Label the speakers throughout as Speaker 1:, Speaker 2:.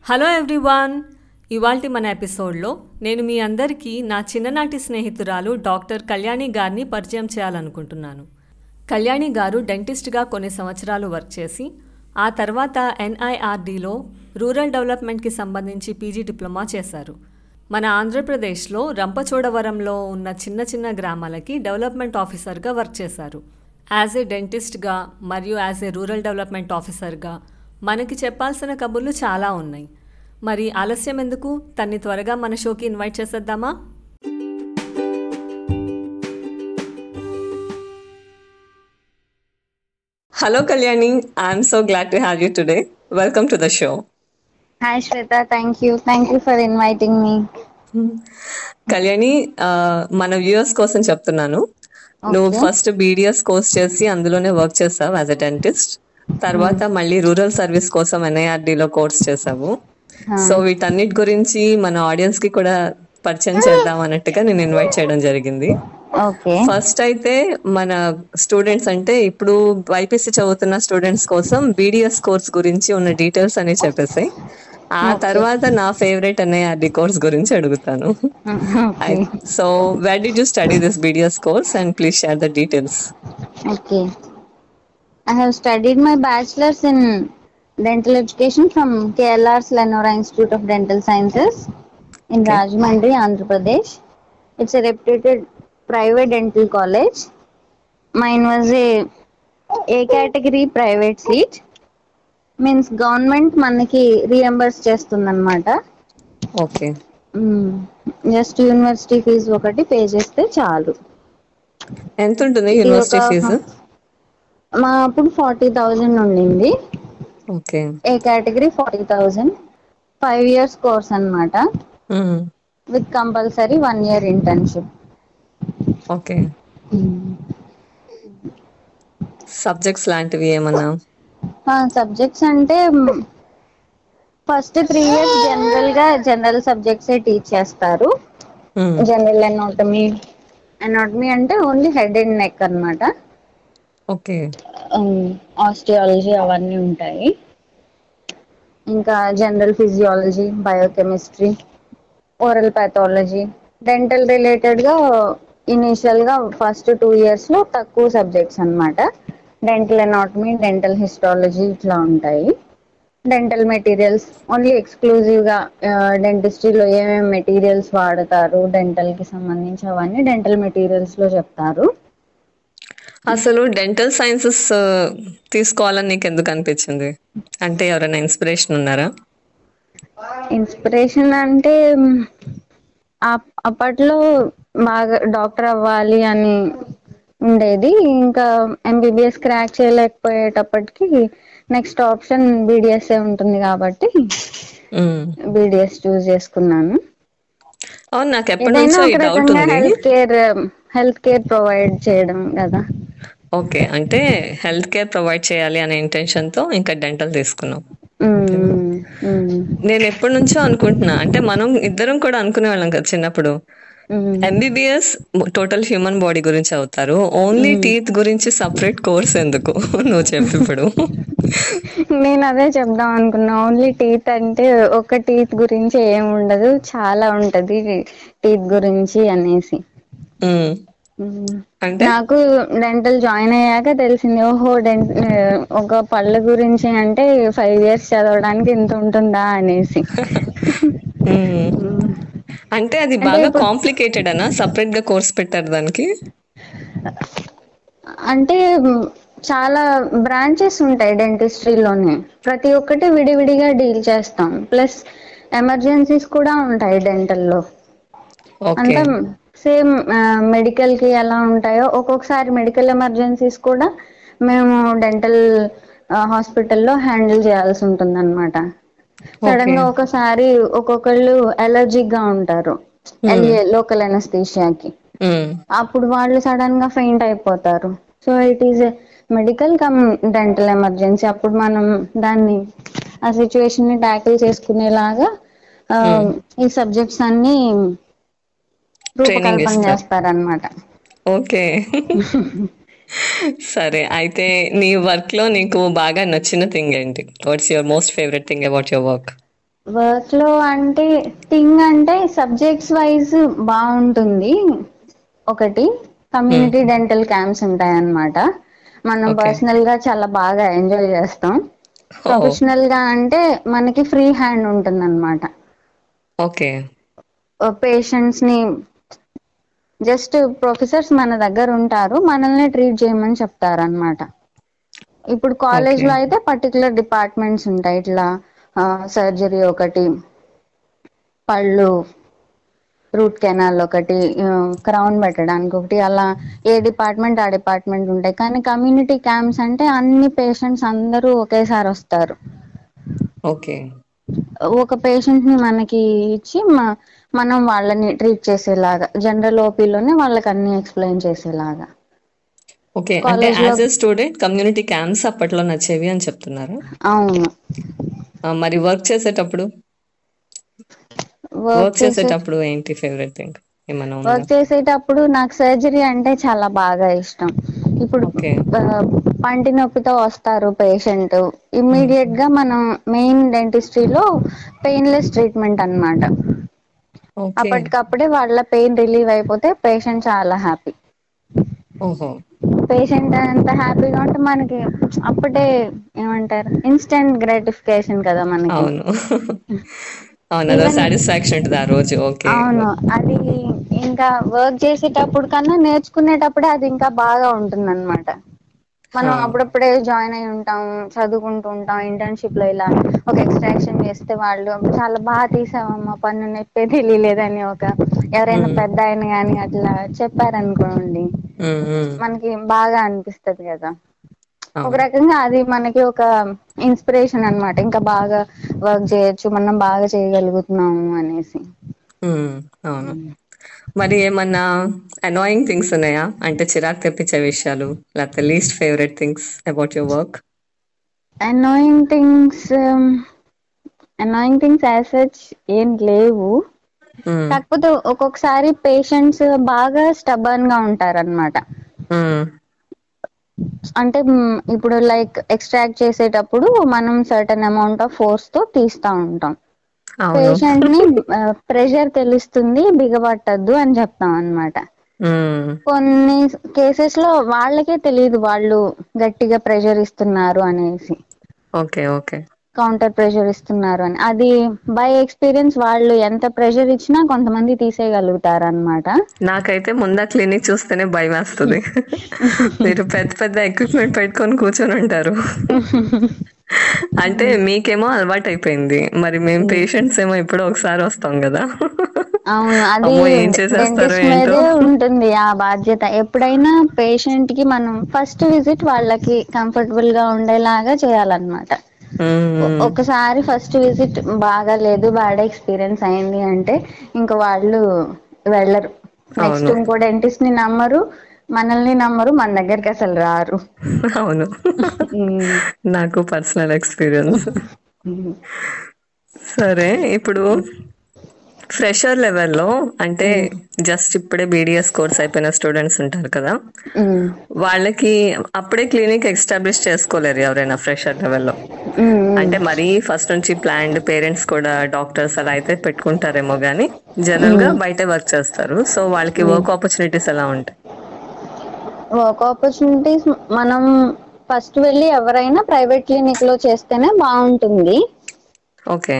Speaker 1: Hello everyone ఇవాల్టి మన ఎపిసోడ్లో నేను మీ అందరికీ నా చిన్ననాటి స్నేహితురాలు డాక్టర్ కళ్యాణి గారిని పరిచయం చేయాలనుకుంటున్నాను కళ్యాణి గారు డెంటిస్ట్గా కొన్ని సంవత్సరాలు వర్క్ చేసి ఆ తర్వాత ఎన్ఐఆర్డీలో రూరల్ డెవలప్మెంట్కి సంబంధించి పీజీ డిప్లొమా చేశారు మన ఆంధ్రప్రదేశ్లో రంపచోడవరంలో ఉన్న చిన్న చిన్న గ్రామాలకి డెవలప్మెంట్ ఆఫీసర్గా వర్క్ చేశారు యాజ్ ఏ డెంటిస్ట్గా మరియు యాజ్ ఏ రూరల్ డెవలప్మెంట్ ఆఫీసర్గా మనకి చెప్పాల్సిన కబుర్లు చాలా ఉన్నాయి మరి ఆలస్యం ఎందుకు తన్ని త్వరగా మన షోకి ఇన్వైట్ చేసేద్దామా hello Kalyani I'm so glad to have you today welcome to the show
Speaker 2: Hi Shweta, thank you. Thank you for inviting me.
Speaker 1: Kalyani ఆ, మన వ్యూయర్స్ కోసం చెప్తున్నాను నువ్వు ఫస్ట్ బీడిఎస్ కోర్స్ చేసి అందులోనే వర్క్ చేసావు యాజ్ ఎ డెంటిస్ట్ తర్వాత మళ్ళీ రూరల్ సర్వీస్ కోసం NIRD లో కోర్స్ చేసావు సో వీటన్నిటి గురించి మన ఆడియన్స్ కి కూడా పరిచయం చేద్దాం అన్నట్టుగా నేను ఇన్వైట్ చేయడం జరిగింది
Speaker 2: Okay.
Speaker 1: ఫస్ట్ అయితే మన స్టూడెంట్స్ అంటే ఇప్పుడు బైపీసీ చదువుతున్న స్టూడెంట్స్ కోసం బీడిఎస్ కోర్స్ గురించి ఉన్న డీటెయిల్స్ అని చెప్పేసాయి ఆ తర్వాత నా ఫేవరెట్ ఎన్ఐఆర్డి కోర్స్ గురించి అడుగుతాను
Speaker 2: okay.
Speaker 1: So where did you study this BDS course and please share the details
Speaker 2: Okay. I have studied my bachelor's in dental education from KLR's Lenora Institute of Dental Sciences in Rajahmundry, Andhra Pradesh. It's a reputed private dental college. Mine was a A category private seat. Means government మనకి reimburse చేస్తుందన్నమాట
Speaker 1: okay
Speaker 2: just university fee ఒకటి pay చేస్తే చాలు
Speaker 1: ఎంత ఉంటుంది university
Speaker 2: ఒక-
Speaker 1: fee
Speaker 2: మా అప్పుడు ఫార్టీ థౌజండ్ ఉండింది
Speaker 1: okay
Speaker 2: A category forty thousand five years course అన్నమాట with compulsory one year internship
Speaker 1: okay subjects లాంటివి ఏమన్నా
Speaker 2: సబ్జెక్ట్స్ అంటే ఫస్ట్ త్రీ ఇయర్స్ జనరల్ గా జనరల్ సబ్జెక్ట్స్ టీచ్ చేస్తారు
Speaker 1: Hmm.
Speaker 2: జనరల్ అనాటమీ అనాటమీ అంటే ఓన్లీ హెడ్ అండ్ నెక్ అన్నమాట
Speaker 1: okay
Speaker 2: osteology అవన్నీ ఉంటాయి ఇంకా general physiology biochemistry oral pathology dental related గా ఇనీషియల్ గా ఫస్ట్ టూ ఇయర్స్ లో తక్కువ సబ్జెక్ట్స్ అన్నమాట డెంటల్ అనాటమీ డెంటల్ హిస్టాలజీ ఇట్లా ఉంటాయి డెంటల్ మెటీరియల్స్ ఓన్లీ ఎక్స్క్లూజివ్ గా డెంటిస్ట్రీలో ఏమేమి మెటీరియల్స్ వాడతారు డెంటల్ కి సంబంధించి అవన్నీ డెంటల్ మెటీరియల్స్ లో చెప్తారు
Speaker 1: అసలు డెంటల్ సైన్సెస్ తీసుకోవాలని నీకు ఎందుకు అనిపించింది అంటే ఎవరైనా ఇన్స్పిరేషన్ ఉన్నారా
Speaker 2: ఇన్స్పిరేషన్ అంటే మ్, అప్- అప్పట్లో బాగా డాక్టర్ అవ్వాలి అని ఉండేది ఇంకా ఎంబీబీఎస్ క్రాక్ చేయలేకపోయేటప్పటికి నెక్స్ట్ ఆప్షన్ బీడిఎస్ ఉంటుంది కాబట్టి
Speaker 1: మ్మ్.
Speaker 2: బీడిఎస్ చూస్ చేసుకున్నాను
Speaker 1: అవును నాకు ఎప్పటి
Speaker 2: ఏదైనా
Speaker 1: నుంచో ఈ
Speaker 2: ఒక
Speaker 1: డౌట్
Speaker 2: రకంగా
Speaker 1: ఉంది
Speaker 2: health care health care provide చేయడం కదా
Speaker 1: ఓకే అంటే హెల్త్ కేర్ ప్రొవైడ్ చేయాలి అనే ఇంటెన్షన్ తో ఇంకా డెంటల్ తీసుకున్నాం
Speaker 2: మ్, మ్,
Speaker 1: నేను ఎప్పటి నుంచో అనుకుంటున్నా అంటే మనం ఇద్దరం కూడా అనుకునే వాళ్ళం కదా చిన్నప్పుడు
Speaker 2: మ్.
Speaker 1: ఎంబీబీఎస్ టోటల్ హ్యూమన్ బాడీ గురించి అవుతారు ఓన్లీ టీత్ గురించి సపరేట్ కోర్స్ ఎందుకు నువ్వు చెప్పు ఇప్పుడు
Speaker 2: నేను అదే చెప్దాం అనుకున్నా ఓన్లీ టీత్ అంటే ఒక టీత్ గురించి ఏం ఉండదు చాలా ఉంటది టీత్ గురించి అనేసి
Speaker 1: మ్మ్.
Speaker 2: మ్మ్.
Speaker 1: అంటే
Speaker 2: నాకు డెంటల్ జాయిన్ అయ్యాక తెలిసింది ఓహో డెంట్ ఒక పళ్ళ గురించి అంటే ఫైవ్ ఇయర్స్ చదవడానికి ఇంత ఉంటుందా అనేసి
Speaker 1: మ్మ్. అంటే అది బాగా కాంప్లికేటెడ్ అనా సపరేట్ గా కోర్స్ పెట్టారు దానికి
Speaker 2: అంటే మ్, చాలా బ్రాంచెస్ ఉంటాయి డెంటిస్ట్రీలోనే ప్రతి ఒక్కటి విడివిడిగా డీల్ చేస్తాం ప్లస్ ఎమర్జెన్సీస్ కూడా ఉంటాయి డెంటల్లో
Speaker 1: ఓకే
Speaker 2: అంటే సేమ్ మెడికల్ కి ఎలా ఉంటాయో ఒక్కొక్కసారి మెడికల్ ఎమర్జెన్సీస్ కూడా మేము డెంటల్ హాస్పిటల్లో హ్యాండిల్ చేయాల్సి ఉంటుంది అనమాట సడన్ గా ఒకసారి ఒక్కొక్కళ్ళు అలర్జిక్ గా ఉంటారు ఎల్ఏ లోకల్ అనస్థీషియాకి
Speaker 1: మ్మ్.
Speaker 2: అప్పుడు వాళ్ళు సడన్ గా ఫెయింట్ అయిపోతారు so it is medical cum dental emergency అప్పుడు మనం దాన్ని ఆ సిచ్యువేషన్ ని ట్యాకిల్ చేసుకునేలాగా ఆ, ఈ సబ్జెక్ట్స్ అన్ని రూపకల్పన
Speaker 1: ఇస్తారు.
Speaker 2: చేస్తారనమాట
Speaker 1: ఓకే సరే అయితే నీ వర్క్ లో నీకు బాగా నచ్చిన థింగ్ ఏంటి what's your most favourite thing about your work
Speaker 2: work లో అంటే థింగ్ అంటే సబ్జెక్ట్స్ వైజ్ బాగుంటుంది ఒకటి
Speaker 1: హ్మ్.
Speaker 2: కమ్యూనిటీ డెంటల్ క్యాంప్స్ ఉంటాయన్నమాట మనం
Speaker 1: ఓకే.
Speaker 2: పర్సనల్ గా చాలా బాగా ఎంజాయ్ చేస్తాం
Speaker 1: ఓహ్!
Speaker 2: ప్రొఫెషనల్ గా అంటే మనకి ఫ్రీ హ్యాండ్ ఉంటుందన్నమాట
Speaker 1: ఓకే
Speaker 2: పేషెంట్స్ ని జస్ట్ ప్రొఫెసర్స్ మన దగ్గర ఉంటారు మనల్ని ట్రీట్ చేయమని చెప్తారు అనమాట ఇప్పుడు కాలేజ్
Speaker 1: ఓకే.
Speaker 2: లో అయితే పర్టికులర్ డిపార్ట్మెంట్స్ ఉంటాయి ఇట్లా ఆ సర్జరీ ఒకటి పళ్ళు రూట్ కెనాల్ ఒకటి క్రౌన్ పెట్టడానికి ఒకటి అలా ఏ డిపార్ట్మెంట్ ఆ డిపార్ట్మెంట్ ఉంటాయి కానీ కమ్యూనిటీ క్యాంప్స్ అంటే అన్ని పేషెంట్స్ అందరూ ఒకేసారి వస్తారు
Speaker 1: ఓకే
Speaker 2: ఒక పేషెంట్ ని మనకి ఇచ్చి మా మనం వాళ్ళని ట్రీట్ చేసేలాగా జనరల్ ఓపీలోనే వాళ్ళకి అన్ని ఎక్స్ప్లెయిన్ చేసేలాగా
Speaker 1: ఓకే అంటే
Speaker 2: కాలేజ్ లో
Speaker 1: as a student community camps అప్పట్లో నచ్చేవి అని చెప్తున్నారు
Speaker 2: అవును
Speaker 1: మరి వర్క్ చేసేటప్పుడు వర్క్ చేసేటప్పుడు ఏంటి ఫేవరెట్ థింగ్ ఏమన్నా ఉందా?
Speaker 2: వర్క్ చేసేటప్పుడు నాకు సర్జరీ అంటే చాలా బాగా ఇష్టం ఇప్పుడు
Speaker 1: ఓకే.
Speaker 2: పంటి నొప్పితో వస్తారు పేషెంట్
Speaker 1: హ్మ్.
Speaker 2: ఇమ్మీడియట్ గా మనం మెయిన్ డెంటిస్ట్రీలో పెయిన్లెస్ ట్రీట్మెంట్ అనమాట
Speaker 1: ఓకే.
Speaker 2: అప్పటికప్పుడే వాళ్ళ పెయిన్ రిలీవ్ అయిపోతే పేషెంట్ చాలా హ్యాపీ
Speaker 1: ఓహో
Speaker 2: పేషెంట్ ఎంత హ్యాపీగా ఉంటే మనకి అప్పుడే ఏమంటారు ఇన్స్టెంట్ గ్రాటిఫికేషన్ కదా మనకి
Speaker 1: అవును. అవును. అదో
Speaker 2: ఈవెన్
Speaker 1: సాటిస్ఫాక్షన్ ఉంటది ఆ రోజు. ఓకే.
Speaker 2: అవును అది ఇంకా వర్క్ చేసేటప్పుడు కన్నా నేర్చుకునేటప్పుడే అది ఇంకా బాగా ఉంటుంది అనమాట మనం
Speaker 1: ఆ!
Speaker 2: అప్పుడప్పుడే జాయిన్ అయి ఉంటాం చదువుకుంటూ ఉంటాం ఇంటర్న్షిప్ లో ఇలా ఒక ఎక్స్ట్రాక్షన్ చేస్తే వాళ్ళు చాలా బాగా తీసావమ్మా పన్ను నొప్పే తెలియలేదని ఒక ఎవరైనా
Speaker 1: హ్మ్.
Speaker 2: పెద్ద ఆయన గాని అట్లా చెప్పారనుకోండి
Speaker 1: హ్మ్. హ్మ్.
Speaker 2: మనకి బాగా అనిపిస్తది కదా ఒక
Speaker 1: అవును.
Speaker 2: రకంగా అది మనకి ఒక ఇన్స్పిరేషన్ అనమాట ఇంకా బాగా వర్క్ చేయొచ్చు మనం బాగా చేయగలుగుతున్నాము అనేసి
Speaker 1: హ్మ్ అవును మరి ఏమన్నా అనాయింగ్ థింగ్స్ ఉన్నాయా అంటే చిరాకు తెప్పించే విషయాలు లేకపోతే least favourite things about your work
Speaker 2: annoying things annoying things as such ఏం లేవు
Speaker 1: హ్మ్.
Speaker 2: కాకపోతే ఒక్కొక్కసారి పేషెంట్స్ బాగా స్టబన్ గా ఉంటారనమాట
Speaker 1: హ్మ్
Speaker 2: అంటే ఇప్పుడు లైక్ ఎక్స్ట్రాక్ట్ చేసేటప్పుడు మనం సర్టన్ అమౌంట్ ఆఫ్ ఫోర్స్ తో తీస్తా ఉంటాం
Speaker 1: అవును.
Speaker 2: పేషెంట్ ని ప్రెషర్ తెలుస్తుంది బిగబట్టద్దు అని చెప్తాం అనమాట
Speaker 1: హ్మ్.
Speaker 2: కొన్ని కేసెస్ లో వాళ్ళకే తెలిదు వాళ్ళు గట్టిగా ప్రెషర్ ఇస్తున్నారు అనేసి
Speaker 1: ఓకే ఓకే
Speaker 2: కౌంటర్ ప్రెషర్ ఇస్తున్నారు అని అది బై ఎక్స్పీరియన్స్ వాళ్ళు ఎంత ప్రెషర్ ఇచ్చినా కొంతమంది తీసేయగలుగుతారు అనమాట
Speaker 1: నాకైతే ముంద క్లినిక్ చూస్తేనే భయం వేస్తది మీరు పెద్ద పెద్ద ఎక్విప్మెంట్ పెట్టుకొని కూర్చొని ఉంటారు అంటే మీకేమో అలవాటు అయిపోయింది మరి మేం పేషెంట్స్ ఏమో ఎప్పుడో ఒకసారి వస్తాం కదా
Speaker 2: అవును అది
Speaker 1: అమ్మో! ఏం చేసేస్తారో
Speaker 2: డెంటిస్ట్
Speaker 1: ఏంటో.
Speaker 2: మీదే ఉంటుంది ఆ బాధ్యత ఎప్పుడైనా పేషెంట్ కి మనం ఫస్ట్ విజిట్ వాళ్ళకి కంఫర్టబుల్ గా ఉండేలాగా చేయాలన్నమాట
Speaker 1: హ్మ్. హ్మ్.
Speaker 2: ఒకసారి ఫస్ట్ విజిట్ బాగా లేదు బ్యాడ్ ఎక్స్పీరియన్స్ అయింది అంటే ఇంకా వాళ్ళు వెళ్లరు నెక్స్ట్
Speaker 1: అవును.
Speaker 2: ఇంకో డెంటిస్ట్ ని నమ్మరు మనల్ని నమ్మరు మన దగ్గరకి అసలు రారు
Speaker 1: అవును
Speaker 2: ఉమ్.
Speaker 1: నాకు పర్సనల్ ఎక్స్పీరియన్స్ సరే ఇప్పుడు ఫ్రెషర్ లెవెల్లో అంటే
Speaker 2: ఉమ్.
Speaker 1: జస్ట్ ఇప్పుడే బీడిఎస్ కోర్స్ అయిపోయిన స్టూడెంట్స్ ఉంటారు కదా
Speaker 2: ఉమ్.
Speaker 1: వాళ్ళకి అప్పుడే క్లినిక్ ఎస్టాబ్లిష్ చేసుకోలేరు ఎవరైనా ఫ్రెషర్ లెవెల్లో
Speaker 2: ఉమ్. ఉమ్.
Speaker 1: అంటే మరీ ఫస్ట్ నుంచి ప్లాన్డ్ పేరెంట్స్ కూడా డాక్టర్స్ అలా అయితే పెట్టుకుంటారేమో గాని జనరల్ గా
Speaker 2: ఉమ్.
Speaker 1: బయటే వర్క్ చేస్తారు సో వాళ్ళకి
Speaker 2: ఉమ్.
Speaker 1: వర్క్ ఆపర్చునిటీస్ ఎలా ఉంటాయి
Speaker 2: వర్క్ ఆపర్చునిటీస్ మనం ఫస్ట్ వెళ్ళి ఎవరైనా ప్రైవేట్ క్లినిక్ లో చేస్తేనే బాగుంటుంది
Speaker 1: ఓకే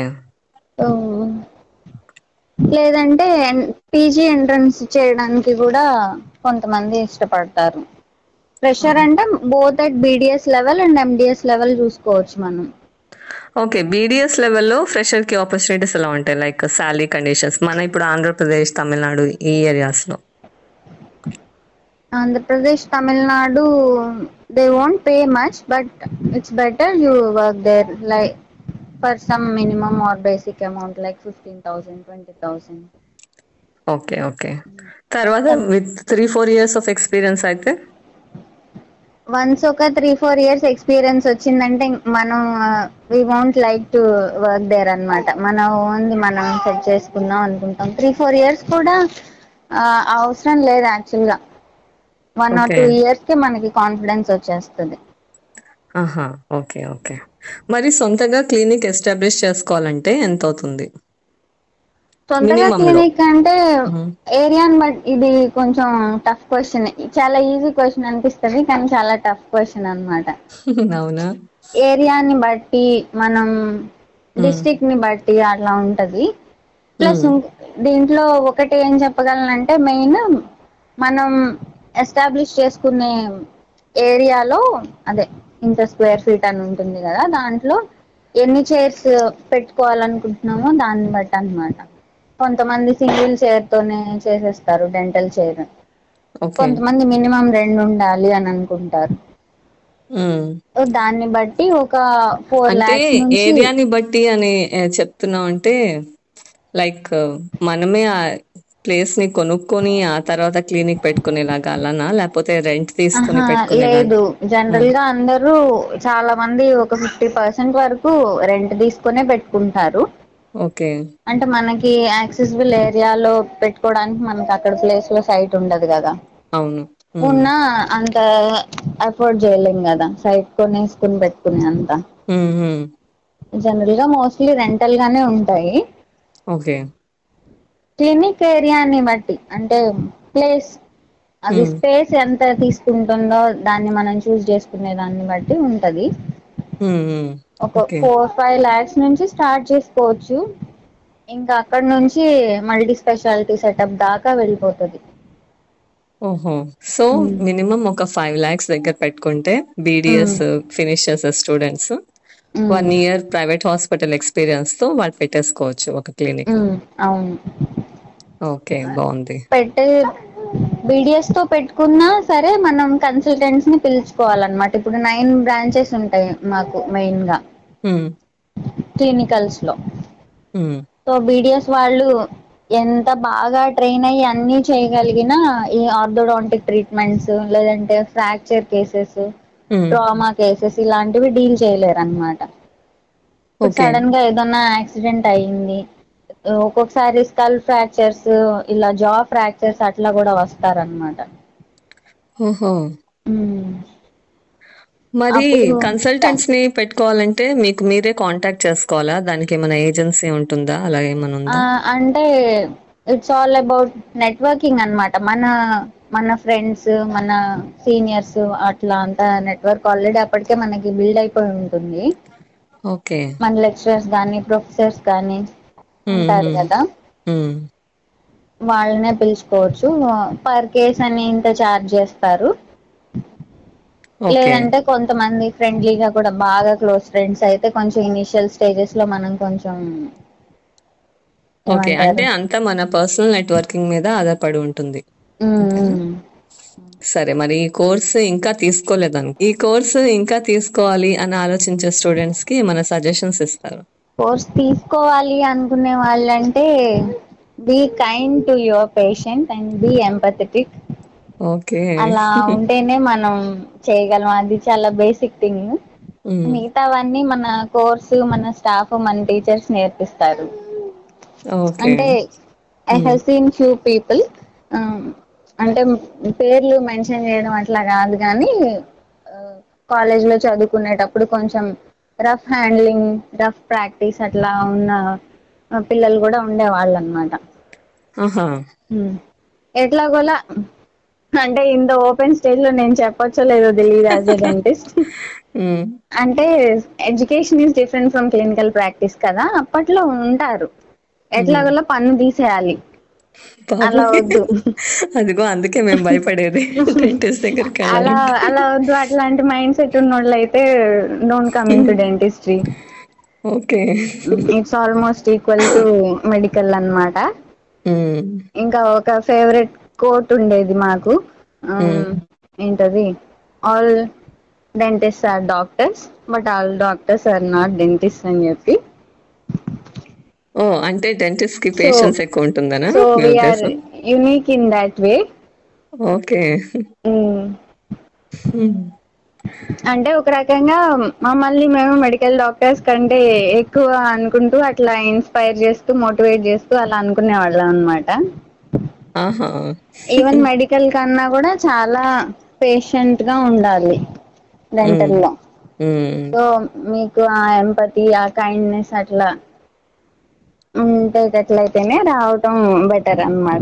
Speaker 2: లేదంటే పీజీ ఎంట్రన్స్ చేయడానికి కూడా కొంతమంది ఇష్టపడతారు ప్రెషర్ అంటే both at BDS level and MDS level చూసుకోవచ్చు మనం
Speaker 1: ఓకే బీడిఎస్ లెవెల్లో ఫ్రెషర్ కి ఆపర్చునిటీస్ ఎలా ఉంటాయి లైక్ శాలరీ కండిషన్స్ మన ఇప్పుడు ఆంధ్రప్రదేశ్ తమిళనాడు ఈ ఏరియాస్ లో
Speaker 2: Andhra Pradesh Tamil Nadu they won't pay much but it's better you work there like for some minimum or basic amount like fifteen thousand twenty thousand
Speaker 1: okay okay తర్వాత with three four years of experience అయితే
Speaker 2: once ఒక three four years experience వచ్చిందంటే మనం we won't like to work there అనమాట మన ఓన్ది మనం set చేసుకుందాం అనుకుంటాం త్రీ ఫోర్ ఇయర్స్ కూడా ఆ అవసరం లేదు యాక్చువల్ గా one or
Speaker 1: okay.
Speaker 2: Two years కి మనకి కాన్ఫిడెన్స్ వచ్చేస్తది
Speaker 1: ఆహా ఓకే ఓకే మరి సొంతగా క్లినిక్ ఎస్టాబ్లిష్ చేసుకోవాలంటే ఎంత అవుతుంది
Speaker 2: సొంతగా
Speaker 1: Minimum లో.
Speaker 2: క్లినిక్ అంటే
Speaker 1: Mhm.
Speaker 2: ఏరియాని బట్టి ఇది కొంచెం టఫ్ క్వశ్చన్ చాలా ఈజీ క్వశ్చన్ అనిపిస్తది కానీ చాలా టఫ్ క్వశ్చన్ అన్నమాట
Speaker 1: అవునా
Speaker 2: ఏరియాని బట్టి మనం డిస్ట్రిక్ట్ ని బట్టి అట్లా ఉంటది ప్లస్ దీంట్లో ఒకటి ఏం చెప్పగలనంటే మెయిన్ మనం ఎస్టాబ్లిష్ చేసుకునే ఏరియాలో అదే ఇంత స్క్వేర్ ఫీట్ అని ఉంటుంది కదా దాంట్లో ఎన్ని చైర్స్ పెట్టుకోవాలనుకుంటున్నామో దాన్ని బట్టి అన్నమాట కొంతమంది సింగిల్ చైర్ తోనే చేసేస్తారు డెంటల్ చైర్
Speaker 1: ఓకే
Speaker 2: కొంతమంది మినిమం రెండు ఉండాలి అని అనుకుంటారు
Speaker 1: మ్మ్.
Speaker 2: దాన్ని బట్టి ఒక ఫోర్
Speaker 1: అంటే
Speaker 2: లాక్స్ నుంచి
Speaker 1: ఏరియాని బట్టి అని ఏ, చెప్తున్నాం అంటే లైక్ మనమే ఆ ప్లేస్ ని కొనుక్కొని ఆ తర్వాత క్లినిక్ పెట్టుకునేలాగా అలానా లేకపోతే రెంట్ తీసుకుని
Speaker 2: ఆహా,
Speaker 1: పెట్టుకునేలాగా
Speaker 2: లేదు జనరల్ గా అందరూ చాలా మంది ఒక ఫిఫ్టీ పర్సెంట్ వరకు రెంట్ తీసుకునే పెట్టుకుంటారు
Speaker 1: ఓకే
Speaker 2: అంటే మనకి యాక్సెసిబుల్ ఏరియాలో పెట్టుకోవడానికి మనకి అక్కడ ప్లేస్ లో సైట్ ఉండదు కదా
Speaker 1: అవును మ్మ్.
Speaker 2: ఉన్నా అంత అఫోర్డ్ చేయలేం కదా సైట్ కొనేసుకుని పెట్టుకునే అంత
Speaker 1: మ్మ్, మ్మ్.
Speaker 2: జనరల్ గా మోస్ట్లీ రెంటల్ గానే ఉంటాయి
Speaker 1: ఓకే
Speaker 2: క్లినిక్ ఏరియాని బట్టి అంటే ప్లేస్ అది
Speaker 1: మ్మ్.
Speaker 2: స్పేస్ ఎంత తీసుకుంటుందో దాన్ని మనం చూస్ చేసుకునే దాన్ని బట్టి ఉంటది
Speaker 1: మ్మ్, మ్మ్.
Speaker 2: ఒక
Speaker 1: ఓకే
Speaker 2: ఫోర్ ఫైవ్ లాక్స్ నుంచి స్టార్ట్ చేసుకోవచ్చు ఇంకా అక్కడ నుంచి మల్టీ స్పెషాలిటీ సెటప్ దాకా వెళ్ళిపోతది
Speaker 1: ఓహో సో మినిమం ఒక ఫైవ్ లాక్స్ దగ్గర పెట్టుకుంటే బీడిఎస్ ఫినిష్ చేసే students one year private hospital experience తో వాళ్ళు పెట్టేసుకోవచ్చు ఒక క్లినిక్
Speaker 2: ఉమ్, అవును
Speaker 1: ఓకే బాగుంది
Speaker 2: పెట్టే బీడిఎస్ తో పెట్టుకున్నా సరే మనం కన్సల్టెంట్స్ ని పిలుచుకోవాలన్నమాట ఇప్పుడు నైన్ బ్రాంచెస్ ఉంటాయి మాకు మెయిన్ గా
Speaker 1: మ్మ్.
Speaker 2: క్లినికల్స్ లో
Speaker 1: మ్మ్.
Speaker 2: సో బీడిఎస్ వాళ్ళు ఎంత బాగా ట్రైన్ అయ్యి అన్ని చేయగలిగిన ఈ ఆర్థోడాంటిక్ ట్రీట్మెంట్స్ లేదంటే ఫ్రాక్చర్ కేసెస్
Speaker 1: మ్మ్.
Speaker 2: ట్రామా కేసెస్ ఇలాంటివి డీల్ చేయలేరు అనమాట
Speaker 1: ఓకే
Speaker 2: సడన్ గా ఏదన్నా యాక్సిడెంట్ అయ్యింది ఒక్కొక్కసారి స్కల్ ఫ్రాక్చర్స్ ఇలా జా ఫ్రాక్చర్స్ అట్లా కూడా వస్తారనమాట
Speaker 1: ఓహో మరి
Speaker 2: అప్పుడు
Speaker 1: కన్సల్టెంట్స్ ని పెట్టుకోవాలంటే మీకు మీరే కాంటాక్ట్ చేసుకోవాలా దానికి ఏమైనా ఏజెన్సీ ఉంటుందా అలా ఏమైనా
Speaker 2: ఆ,
Speaker 1: ఉందా
Speaker 2: అంటే ఇట్స్ ఆల్ అబౌట్ నెట్వర్కింగ్ అన్నమాట మన మన ఫ్రెండ్స్ మన సీనియర్స్ అట్లా అంతా నెట్వర్క్ ఆల్రెడీ అప్పటికే మనకి బిల్డ్ అయిపోయి ఉంటుంది
Speaker 1: ఓకే
Speaker 2: మన లెక్చరర్స్ గానీ ప్రొఫెసర్స్ గానీ
Speaker 1: మ్మ్,
Speaker 2: ఉంటారు
Speaker 1: మ్మ్.
Speaker 2: కదా
Speaker 1: మ్మ్.
Speaker 2: వాళ్ళనే పిలుచుకోవచ్చు పర్ కేస్ అని ఇంత చార్జ్ చేస్తారు
Speaker 1: ఓకే
Speaker 2: లేదంటే కొంతమంది ఫ్రెండ్లీగా కూడా బాగా క్లోజ్ ఫ్రెండ్స్ అయితే కొంచెం ఇనిషియల్ స్టేజెస్ లో మనం కొంచెం
Speaker 1: ఓకే అంటే
Speaker 2: ఏమంటారు
Speaker 1: అంతా మన పర్సనల్ నెట్వర్కింగ్ మీద ఆధారపడి ఉంటుంది అంతేనా
Speaker 2: ఉమ్,
Speaker 1: సరే మరి ఈ కోర్సు ఇంకా తీసుకోలేదను ఈ కోర్సు ఇంకా తీసుకోవాలి అని ఆలోచించే స్టూడెంట్స్ కి మన సజెషన్స్ ఇస్తారు
Speaker 2: కోర్స్ తీసుకోవాలి అనుకునే వాళ్ళంటే be kind to your patient and be empathetic
Speaker 1: okay
Speaker 2: అలా ఉంటేనే మనం చేయగలం అది చాలా బేసిక్ థింగ్
Speaker 1: మ్మ్.
Speaker 2: మిగతావన్నీ మన కోర్సు మన స్టాఫ్ మన టీచర్స్ నేర్పిస్తారు
Speaker 1: ఓకే
Speaker 2: అంటే I have seen few people అంటే పేర్లు మెన్షన్ చేయడం అట్లా కాదు కానీ కాలేజ్ లో చదువుకునేటప్పుడు కొంచెం రఫ్ హ్యాండ్లింగ్ రఫ్ ప్రాక్టీస్ అట్లా ఉన్న పిల్లలు కూడా ఉండే వాళ్ళు అనమాట
Speaker 1: ఆహా
Speaker 2: ఎట్లాగోలా అంటే ఇంత ఓపెన్ స్టేజ్ లో నేను చెప్పొచ్చో లేదో తెలియదు యాజ్ ఎ డెంటిస్ట్
Speaker 1: మ్మ్.
Speaker 2: అంటే education is different from clinical practice కదా అప్పట్లో ఉంటారు ఎట్లాగోలా పన్ను తీసేయాలి అలా
Speaker 1: బాబోయ్
Speaker 2: వద్దు
Speaker 1: అదిగో అందుకే మేము భయపడేది డెంటిస్ట్ దగ్గరికి
Speaker 2: అలా
Speaker 1: వెళ్ళాలంటే
Speaker 2: అలా వద్దు అట్లాంటి మైండ్ సెట్ ఉన్నోళ్ళు అయితే don't coming to dentistry
Speaker 1: okay
Speaker 2: it's almost equal to medical అన్నమాట
Speaker 1: మ్మ్.
Speaker 2: ఇంకా ఒక ఫేవరెట్ కోట్ ఉండేది మాకు ఆ,
Speaker 1: మ్మ్.
Speaker 2: ఏంటది all dentist are doctors but all doctors are not dentist అని చెప్పి
Speaker 1: ఓ అంటే డెంటిస్ట్ కి
Speaker 2: సో
Speaker 1: పేషెన్స్ ఎక్కువ ఉంటుందనా
Speaker 2: సో
Speaker 1: మీ
Speaker 2: వీఆర్
Speaker 1: ఉద్దేశం
Speaker 2: unique in that way
Speaker 1: okay మ్మ్.
Speaker 2: అంటే ఒక రకంగా మమ్మల్ని మేము మెడికల్ డాక్టర్స్ కంటే ఎక్కువ అనుకుంటూ అట్లా ఇన్స్పైర్ చేస్తూ మోటివేట్ చేస్తూ అలా అనుకునే వాళ్ళం అనమాట
Speaker 1: ఆహా
Speaker 2: ఈవెన్ మెడికల్ కన్నా కూడా చాలా పేషెంట్ గా ఉండాలి
Speaker 1: మ్మ్.
Speaker 2: డెంటల్ లో
Speaker 1: హ్మ్.
Speaker 2: సో మీకు ఆ ఎంపతి ఆ కైండ్నెస్ అట్లా ఉంటేటట్లయితేనే రావటం బెటర్ అనమాట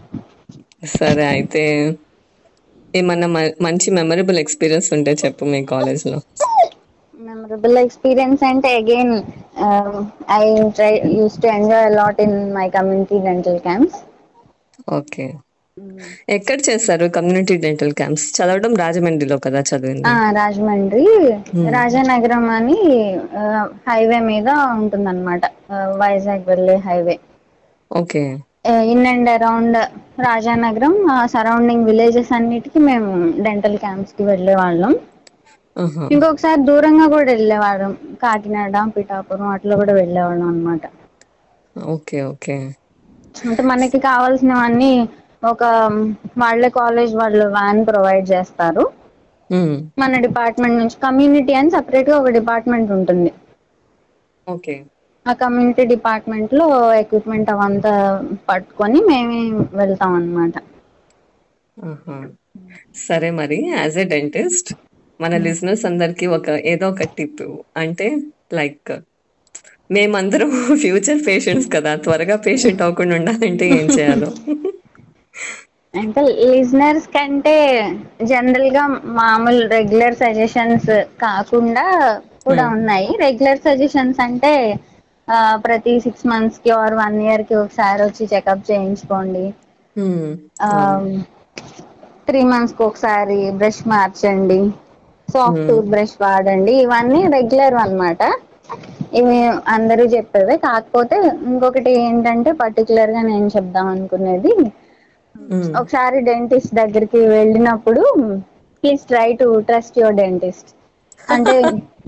Speaker 1: సరే అయితే ఏమన్నా మ మంచి మెమరబుల్ ఎక్స్పీరియన్స్ ఉంటే చెప్పు మీ కాలేజ్ లో
Speaker 2: మెమరబుల్ ఎక్స్పీరియన్స్ అంటే again I try use to enjoy a lot in my community dental camps
Speaker 1: okay ఎక్కడ చేస్తారు కమ్యూనిటీ డెంటల్ క్యాంప్స్ చదవడం రాజమండ్రిలో కదా చదివింది?
Speaker 2: ఆ రాజమండ్రి
Speaker 1: హ్మ్.
Speaker 2: రాజానగరం అని ఆ హైవే మీద ఉంటుందన్నమాట వైజాగ్ వెళ్ళే highway
Speaker 1: okay
Speaker 2: in and around Rajanagaram surrounding villages అన్నిటికి మేము డెంటల్ క్యాంప్స్ కి వెళ్ళే వాళ్ళం
Speaker 1: ఆహా!
Speaker 2: ఇంకొకసారి దూరంగా కూడా వెళ్ళేవాళ్ళం కాకినాడ పిఠాపురం అట్లా కూడా వెళ్ళేవాళ్ళం అనమాట
Speaker 1: ఓకే ఓకే
Speaker 2: అంటే మనకి కావాల్సినవన్నీ ఒక వాళ్ళే కాలేజ్ వాళ్ళు వ్యాన్ ప్రొవైడ్ చేస్తారు
Speaker 1: హ్మ్.
Speaker 2: మన డిపార్ట్మెంట్ నుంచి కమ్యూనిటీ అని సపరేట్ గా ఒక డిపార్ట్మెంట్ ఉంటుంది
Speaker 1: ఓకే
Speaker 2: ఆ కమ్యూనిటీ డిపార్ట్మెంట్ లో ఎక్విప్మెంట్ అవంతా పట్టుకొని మేమే వెళ్తాం అనమాట
Speaker 1: ఆహా సరే మరి యాజ్ ఎ డెంటిస్ట్ మన లిజినెస్ అందరికి ఒక ఏదో ఒక టిప్ అంటే లైక్ మేమందరం ఫ్యూచర్ పేషెంట్స్ కదా త్వరగా పేషెంట్ అవ్వకుండా ఉండాలంటే ఏం చేయాలో
Speaker 2: అంటే లిజనర్స్ కంటే జనరల్ గా మామూలు రెగ్యులర్ సజెషన్స్ కాకుండా కూడా
Speaker 1: హ్మ్.
Speaker 2: ఉన్నాయి రెగ్యులర్ సజెషన్స్ అంటే ఆ ప్రతి సిక్స్ మంత్స్ కి ఆర్ వన్ ఇయర్ కి ఒకసారి వచ్చి చెకప్ చేయించుకోండి
Speaker 1: హ్మ్.
Speaker 2: ఆ
Speaker 1: అవును.
Speaker 2: త్రీ మంత్స్ కి ఒకసారి బ్రష్ మార్చండి సాఫ్ట్
Speaker 1: హ్మ్.
Speaker 2: టూత్ బ్రష్ వాడండి ఇవన్నీ రెగ్యులర్ అనమాట ఇవి అందరూ చెప్పేవే కాకపోతే ఇంకొకటి ఏంటంటే పర్టికులర్ గా నేను చెప్దాం అనుకునేది
Speaker 1: హ్మ్.
Speaker 2: ఒకసారి డెంటిస్ట్ దగ్గరికి వెళ్ళినప్పుడు please try to trust your dentist అంటే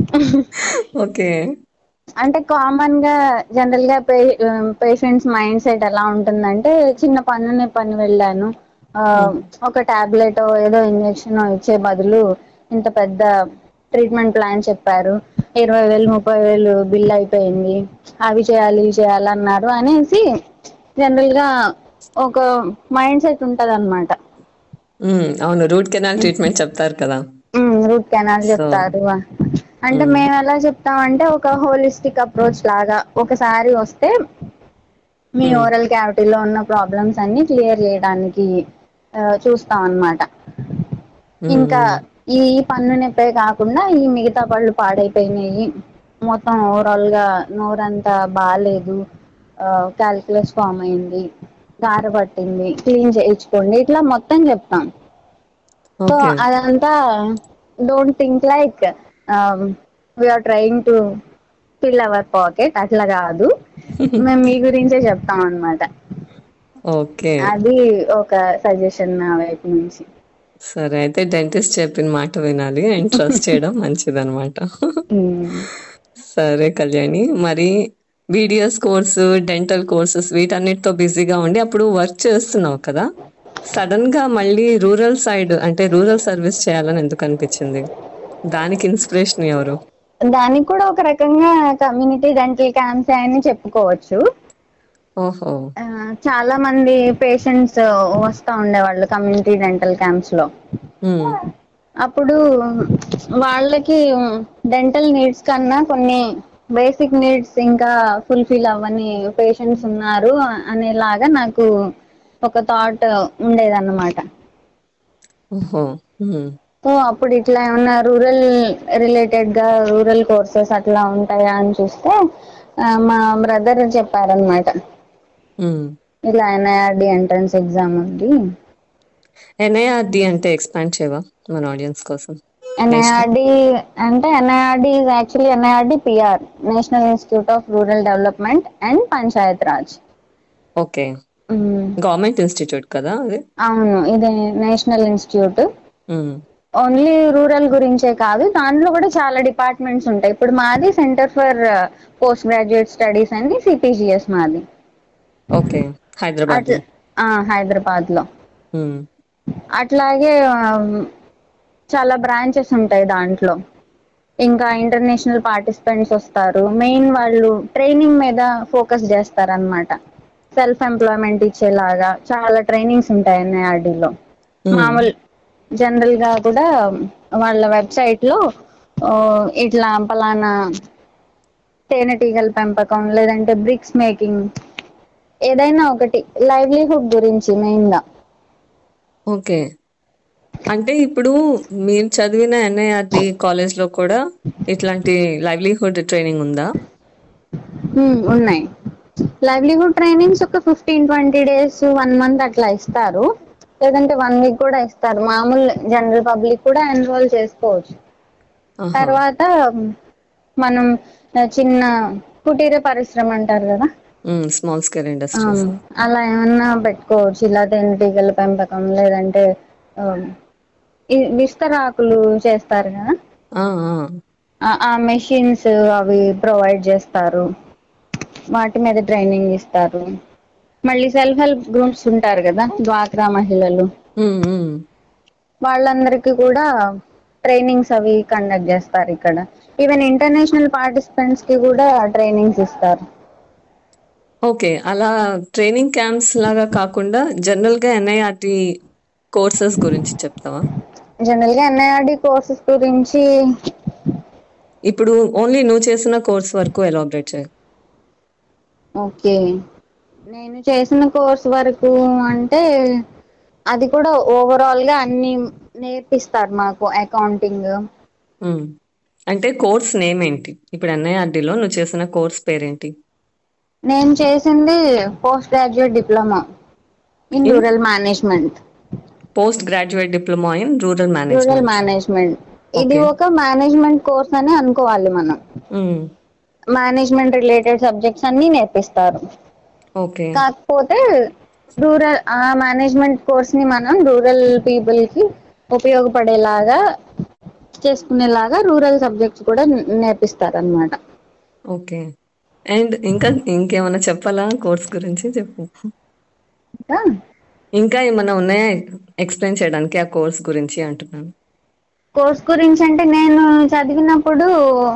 Speaker 1: ఓకే.
Speaker 2: అంటే కామన్ గా జనరల్ గా పే పేషెంట్స్ మైండ్ సెట్ ఎలా ఉంటుందంటే చిన్న పన్ను పని వెళ్ళాను ఆ
Speaker 1: హ్మ్.
Speaker 2: ఒక టాబ్లెట్ ఏదో ఇంజెక్షన్ ఇచ్చే బదులు ఇంత పెద్ద ట్రీట్మెంట్ ప్లాన్ చెప్పారు ఇరవై వేలు ముప్పై వేలు బిల్ అయిపోయింది అవి చేయాలి ఇవి చేయాలి అన్నారు అనేసి జనరల్ గా ఒక మైండ్ సెట్ ఉంటది అనమాట
Speaker 1: హ్మ్ అవును రూట్ కెనాల్ ట్రీట్మెంట్ చెప్తారు కదా
Speaker 2: రూట్ కెనాల్
Speaker 1: సో
Speaker 2: చెప్తారు అంటే
Speaker 1: హ్మ్.
Speaker 2: మేము ఎలా చెప్తాం అంటే ఒక హోలిస్టిక్ అప్రోచ్ లాగా ఒకసారి వస్తే మీ
Speaker 1: హ్మ్.
Speaker 2: ఓరల్ క్యావిటీ ఉన్న ప్రాబ్లమ్స్ అన్ని క్లియర్ చేయడానికి ఆ చూస్తాం అన్నమాట
Speaker 1: హ్మ్.
Speaker 2: ఇంకా
Speaker 1: హ్మ్.
Speaker 2: ఈ పన్ను నొప్పే కాకుండా ఈ మిగతా పళ్ళు పాడైపోయినాయి మొత్తం ఓవరాల్ గా నోరంతా బాలేదు ఆ కాల్కులస్ ఫామ్ అయింది గార పట్టింది క్లీన్ చేయించుకోండి ఇట్లా మొత్తం చెప్తాం సో
Speaker 1: ఓకే.
Speaker 2: అదంతా don't think like we are trying to fill our pocket అట్లా కాదు మేము మీ గురించే చెప్తాం అన్నమాట
Speaker 1: ఓకే.
Speaker 2: అది ఒక సజెషన్ నా వైపు నుంచి
Speaker 1: సరే అయితే డెంటిస్ట్ చెప్పిన మాట వినాలి అండ్ ట్రస్ట్ చేయడం మంచిది అనమాట సరే కళ్యాణి మరి బీడిఎస్ కోర్సు డెంటల్ కోర్సెస్ వీటన్నిటితో బిజీగా ఉండి అప్పుడు వర్క్ చేస్తున్నావు కదా సడన్ గా మళ్ళీ రూరల్ సైడ్ అంటే రూరల్ సర్వీస్ చేయాలని ఎందుకు అనిపించింది దానికి ఇన్స్పిరేషన్ ఎవరు
Speaker 2: దానికి కూడా ఒక రకంగా కమ్యూనిటీ డెంటల్ క్యాంప్స్ అని చెప్పుకోవచ్చు
Speaker 1: ఓహో
Speaker 2: ఆ చాలా మంది పేషెంట్స్ వస్తా ఉండేవాళ్ళు కమ్యూనిటీ డెంటల్ క్యాంప్స్ లో
Speaker 1: హ్మ్
Speaker 2: అప్పుడు వాళ్ళకి డెంటల్ నీడ్స్ కన్నా కొన్ని బేసిక్ నీడ్స్ ఇంకా ఫుల్ ఫిల్ అవ్వని పేషెంట్స్ ఉన్నారు అనేలాగా నాకు ఒక థాట్ ఉండేదన్నమాట
Speaker 1: ఓహో
Speaker 2: సో అప్పుడు ఇట్లా ఏమన్నా రూరల్ రిలేటెడ్ గా రూరల్ కోర్సెస్ అట్లా ఉంటాయా అని చూస్తే ఆ మా బ్రదర్ చెప్పారనమాట
Speaker 1: హ్మ్
Speaker 2: ఇలా ఎన్ఐఆర్డి ఎంట్రన్స్ ఎగ్జామ్ ఉంది
Speaker 1: ఎన్ఐఆర్డి అంటే ఎక్స్పాండ్ చేయవా మన ఆడియన్స్ కోసం నేషనల్
Speaker 2: ఎన్ఐఆర్డి అంటే NIRD actually NIRD PR national institute of rural development and Panchayat Raj
Speaker 1: okay government institute కదా అది
Speaker 2: అవును ఇది national institute
Speaker 1: hmm
Speaker 2: only rural గురించే కాదు దాంట్లో కూడా చాలా డిపార్ట్మెంట్స్ ఉంటాయి ఇప్పుడు మాది centre for post graduate studies అండి సిపిజిఎస్ మాది
Speaker 1: ఓకే హైదరాబాద్ లో
Speaker 2: అట్లా ఆ హైదరాబాద్ లో
Speaker 1: హ్మ్
Speaker 2: అట్లాగే చాలా బ్రాంచెస్ ఉంటాయి దాంట్లో ఇంకా ఇంటర్నేషనల్ పార్టిసిపెంట్స్ వస్తారు మెయిన్ వాళ్ళు ట్రైనింగ్ మీద ఫోకస్ చేస్తారనమాట సెల్ఫ్ ఎంప్లాయ్మెంట్ ఇచ్చేలాగా చాలా ట్రైనింగ్స్ ఉంటాయి ఎన్ఐఆర్డీలో
Speaker 1: హ్మ్.
Speaker 2: మామూలు జనరల్ గా కూడా వాళ్ళ వెబ్సైట్ లో ఓ ఇట్లా పలానా తేనెటీగల పెంపకం లేదంటే బ్రిక్స్ మేకింగ్ ఏదైనా ఒకటి లైవ్లీహుడ్ గురించి మెయిన్ గా
Speaker 1: ఓకే అంటే ఇప్పుడు మీరు చదివిన ఎన్ఐఆర్టి కాలేజ్ లో కూడా ఇట్లాంటి లైవ్లీహుడ్ ట్రైనింగ్ ఉందా
Speaker 2: ఉమ్ ఉన్నాయి లైవ్లీహుడ్ ట్రైనింగ్స్ ఒక fifteen twenty days one month అట్లా ఇస్తారు లేదంటే వన్ వీక్ కూడా ఇస్తారు మామూలు జనరల్ పబ్లిక్ కూడా ఎన్రోల్ చేసుకోవచ్చు
Speaker 1: ఆహా!
Speaker 2: తర్వాత మనం చిన్న కుటీర పరిశ్రమ అంటారు కదా
Speaker 1: హ్మ్. స్మాల్ స్కేల్
Speaker 2: ఆ
Speaker 1: ఇండస్ట్రీస్.
Speaker 2: అలా ఏమన్నా పెట్టుకోవచ్చు ఇలా తేనెటీగల పెంపకం లేదంటే ఆ ఈ విస్తరాకులు చేస్తారు కదా
Speaker 1: ఆ ఆ
Speaker 2: ఆ ఆ మెషిన్స్ అవి ప్రొవైడ్ చేస్తారు వాటి మీద ట్రైనింగ్ ఇస్తారు మళ్ళీ సెల్ఫ్ హెల్ప్ గ్రూప్స్ ఉంటారు కదా డ్వాక్రా మహిళలు
Speaker 1: ఉమ్ ఉమ్
Speaker 2: వాళ్ళందరికి కూడా ట్రైనింగ్స్ అవి కండక్ట్ చేస్తారు ఇక్కడ ఈవెన్ ఇంటర్నేషనల్ పార్టిసిపెంట్స్ కి కూడా ట్రైనింగ్స్ ఇస్తారు
Speaker 1: ఓకే అలా ట్రైనింగ్ క్యాంప్స్ లాగా కాకుండా జనరల్ గా ఎన్ఐఆర్టి కోర్సెస్ గురించి చెప్తావా
Speaker 2: జనరల్ గా ఎన్ఐఆర్డి కోర్సెస్ గురించి
Speaker 1: ఇప్పుడు ఓన్లీ నువ్వు చేసిన కోర్స్ వరకు ఎలాబరేట్ చేయి
Speaker 2: ఓకే నేను చేసిన కోర్స్ వరకు అంటే అది కూడా ఓవరాల్ గా అన్ని నేర్పిస్తారు మాకు అకౌంటింగ్
Speaker 1: ఉమ్ అంటే కోర్స్ నేమ్ ఏంటి ఇప్పుడు ఎన్ఐఆర్డీలో నువ్వు చేసిన కోర్స్ పేరేంటి
Speaker 2: నేను చేసింది post graduate diploma in rural management
Speaker 1: post graduate diploma in rural
Speaker 2: rural
Speaker 1: management.
Speaker 2: Management ఇది
Speaker 1: ఓకే.
Speaker 2: ఒక మేనేజ్మెంట్ కోర్స్ అని అనుకోవాలి మనం
Speaker 1: హ్మ్.
Speaker 2: మేనేజ్మెంట్ రిలేటెడ్ సబ్జెక్ట్స్ అన్ని నేర్పిస్తారు
Speaker 1: ఓకే.
Speaker 2: కాకపోతే రూరల్ ఆ మేనేజ్మెంట్ కోర్స్ ని మనం రూరల్ పీపుల్ కి ఉపయోగపడేలాగా చేసుకునేలాగా రూరల్ సబ్జెక్ట్స్ కూడా నేర్పిస్తారు అనమాట
Speaker 1: ఓకే అండ్ ఇంకా ఇంకేమన్నా చెప్పాలా కోర్స్ గురించి చెప్పు
Speaker 2: ఇంకా
Speaker 1: ఇంకా ఏమన్నా ఉన్నాయా ఎక్స్ప్లెయిన్ చేయడానికి ఆ కోర్స్ గురించి అంటున్నాను
Speaker 2: కోర్స్ గురించి అంటే నేను చదివినప్పుడు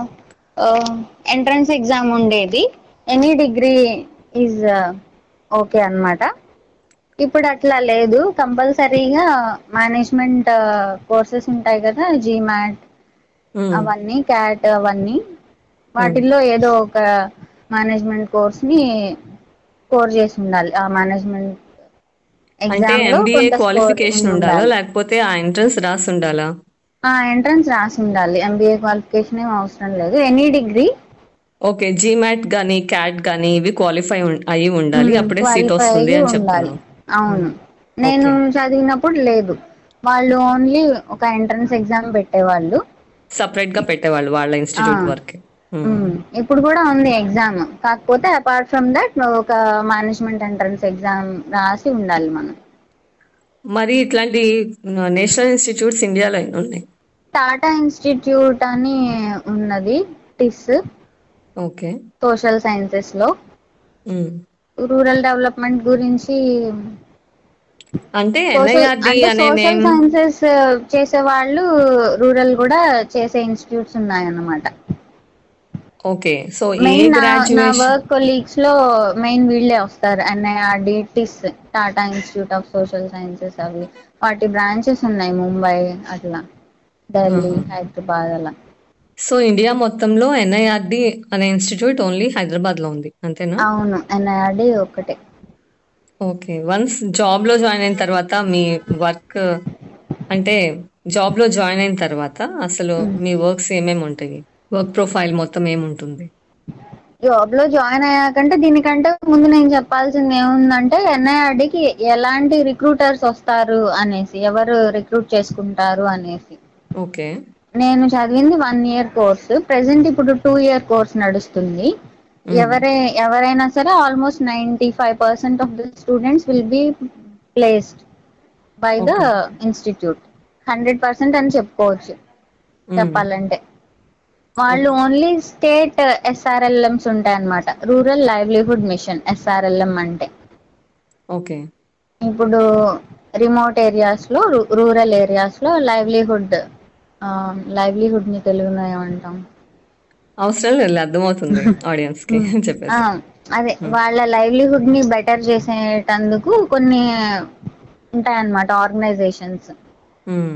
Speaker 2: ఎంట్రన్స్ ఎగ్జామ్ ఉండేది ఎనీ డిగ్రీ ఈజ్ ఓకే అనమాట ఇప్పుడు అట్లా లేదు కంపల్సరీగా మేనేజ్మెంట్ కోర్సెస్ ఉంటాయి కదా జీమాట్
Speaker 1: హ్మ్.
Speaker 2: అవన్నీ క్యాట్ అవన్నీ
Speaker 1: హ్మ్.
Speaker 2: వాటిల్లో ఏదో ఒక మేనేజ్మెంట్ కోర్స్ ని కోర్ చేసి ఉండాలి ఆ మేనేజ్మెంట్
Speaker 1: అంటే
Speaker 2: ఎగ్జామ్ లో
Speaker 1: ఎంబీఏ
Speaker 2: కొంత స్కోర్
Speaker 1: క్వాలిఫికేషన్ ఉండాలా?
Speaker 2: ఉండాలి
Speaker 1: లేకపోతే ఆ ఎంట్రన్స్ రాసి ఉండాలా?
Speaker 2: ఆ ఎంట్రన్స్ రాసి ఉండాలి ఎంబీఏ క్వాలిఫికేషన్ ఏం అవసరం లేదు ఎనీ డిగ్రీ
Speaker 1: ఓకే జిమాట్ గాని క్యాట్ గాని ఇవి క్వాలిఫై అయి ఉండాలి అప్పుడే సీట్
Speaker 2: క్వాలిఫై
Speaker 1: వస్తుంది
Speaker 2: అయ్యి
Speaker 1: అని
Speaker 2: ఉండాలి
Speaker 1: చెప్తున్నావు
Speaker 2: అవును
Speaker 1: హ్మ్.
Speaker 2: నేను
Speaker 1: ఓకే.
Speaker 2: చదివినప్పుడు లేదు వాళ్ళు ఓన్లీ ఒక ఎంట్రన్స్ ఎగ్జామ్ పెట్టేవాళ్ళు
Speaker 1: సెపరేట్ గా పెట్టేవాళ్ళు వాళ్ళ
Speaker 2: ఆ
Speaker 1: ఇన్స్టిట్యూట్ వరకే హ్మ్.
Speaker 2: ఇప్పుడు కూడా ఉంది ఎగ్జామ్ కాకపోతే అపార్ట్ ఫ్రమ్ దట్ ఒక మేనేజ్మెంట్ ఎంట్రన్స్ ఎగ్జామ్ రాసి ఉండాలి మనం
Speaker 1: మరి ఇట్లాంటి నేషనల్ ఇన్స్టిట్యూట్స్ ఇండియాలో ఎన్ని ఉన్నాయి
Speaker 2: టాటా ఇన్స్టిట్యూట్ అని ఉన్నది టిస్
Speaker 1: ఓకే
Speaker 2: సోషల్ సైన్సెస్ లో
Speaker 1: హ్మ్.
Speaker 2: రూరల్ డెవలప్మెంట్ గురించి
Speaker 1: అంటే
Speaker 2: సోషల్
Speaker 1: ఎన్ఐఆర్‌డి
Speaker 2: అంటే
Speaker 1: అనే
Speaker 2: సోషల్
Speaker 1: నేమ్
Speaker 2: సైన్సెస్ చేసే వాళ్ళు రూరల్ కూడా చేసే ఇన్స్టిట్యూట్స్ ఉన్నాయన్నమాట
Speaker 1: ఓకే. సో, ఏ
Speaker 2: మెయిన్ నా నా
Speaker 1: గ్రాడ్యుయేషన్
Speaker 2: వర్క్ కొలీగ్స్ లో మెయిన్ వీళ్ళే వస్తారు NIRD TISS Tata institute of social sciences అవి వాటి బ్రాంచెస్ ఉన్నాయి ముంబై అట్లా ఢిల్లీ
Speaker 1: ఆహా!
Speaker 2: హైదరాబాద్ అలా
Speaker 1: సో ఇండియా మొత్తంలో ఎన్ఐఆర్డి అనే ఇన్స్టిట్యూట్ ఓన్లీ హైదరాబాద్ లో ఉంది అంతేనా?
Speaker 2: అవును ఎన్ఐఆర్డి ఒక్కటే
Speaker 1: ఓకే వన్స్ జాబ్ లో జాయిన్ అయిన తర్వాత మీ వర్క్ అంటే జాబ్ లో జాయిన్ అయిన తర్వాత అసలు మీ వర్క్స్ ఏమేమి ఉంటాయి వర్క్ ప్రొఫైల్ మొత్తం ఏముంటుంది
Speaker 2: జాబ్ లో జాయిన్ అయ్యాకంటే దీనికంటే ముందు నేను చెప్పాల్సింది ఏముందంటే ఎన్ఐఆర్డికి ఎలాంటి రిక్రూటర్స్ వస్తారు అనేసి ఎవరు రిక్రూట్ చేసుకుంటారు అనేసి
Speaker 1: ఓకే
Speaker 2: నేను చదివింది వన్ ఇయర్ కోర్సు ప్రజెంట్ ఇప్పుడు టూ ఇయర్ కోర్స్ నడుస్తుంది
Speaker 1: హ్మ్.
Speaker 2: ఎవరై ఎవరైనా సరే almost ninety five percent of the students will be placed by the
Speaker 1: okay.
Speaker 2: Institute hundred percent అని చెప్పుకోవచ్చు
Speaker 1: హ్మ్.
Speaker 2: చెప్పాలంటే వాళ్ళు
Speaker 1: ఓకే.
Speaker 2: ఓన్లీ స్టేట్ ఎస్ఆర్ఎల్ఎంస్ ఉంటాయన్నమాట రూరల్ లైవ్లీహుడ్ మిషన్ ఎస్ఆర్ఎల్ఎం అంటే
Speaker 1: ఓకే
Speaker 2: ఇప్పుడు రిమోట్ ఏరియాస్ లో రూరల్ ఏరియాస్ లో లైవ్లీహుడ్ ఆ లైవ్లీహుడ్ ని తెలుగులో ఏమంటాం
Speaker 1: అవసరం లేదులే అర్థమవుతుంది ఆడియన్స్‌కి
Speaker 2: ఆ
Speaker 1: చెప్పేసేయి.
Speaker 2: అదే
Speaker 1: హ్మ్.
Speaker 2: వాళ్ళ లైవ్లీహుడ్ ని బెటర్ చేసేటందుకు కొన్ని ఉంటాయన్నమాట ఆర్గనైజేషన్స్
Speaker 1: హ్మ్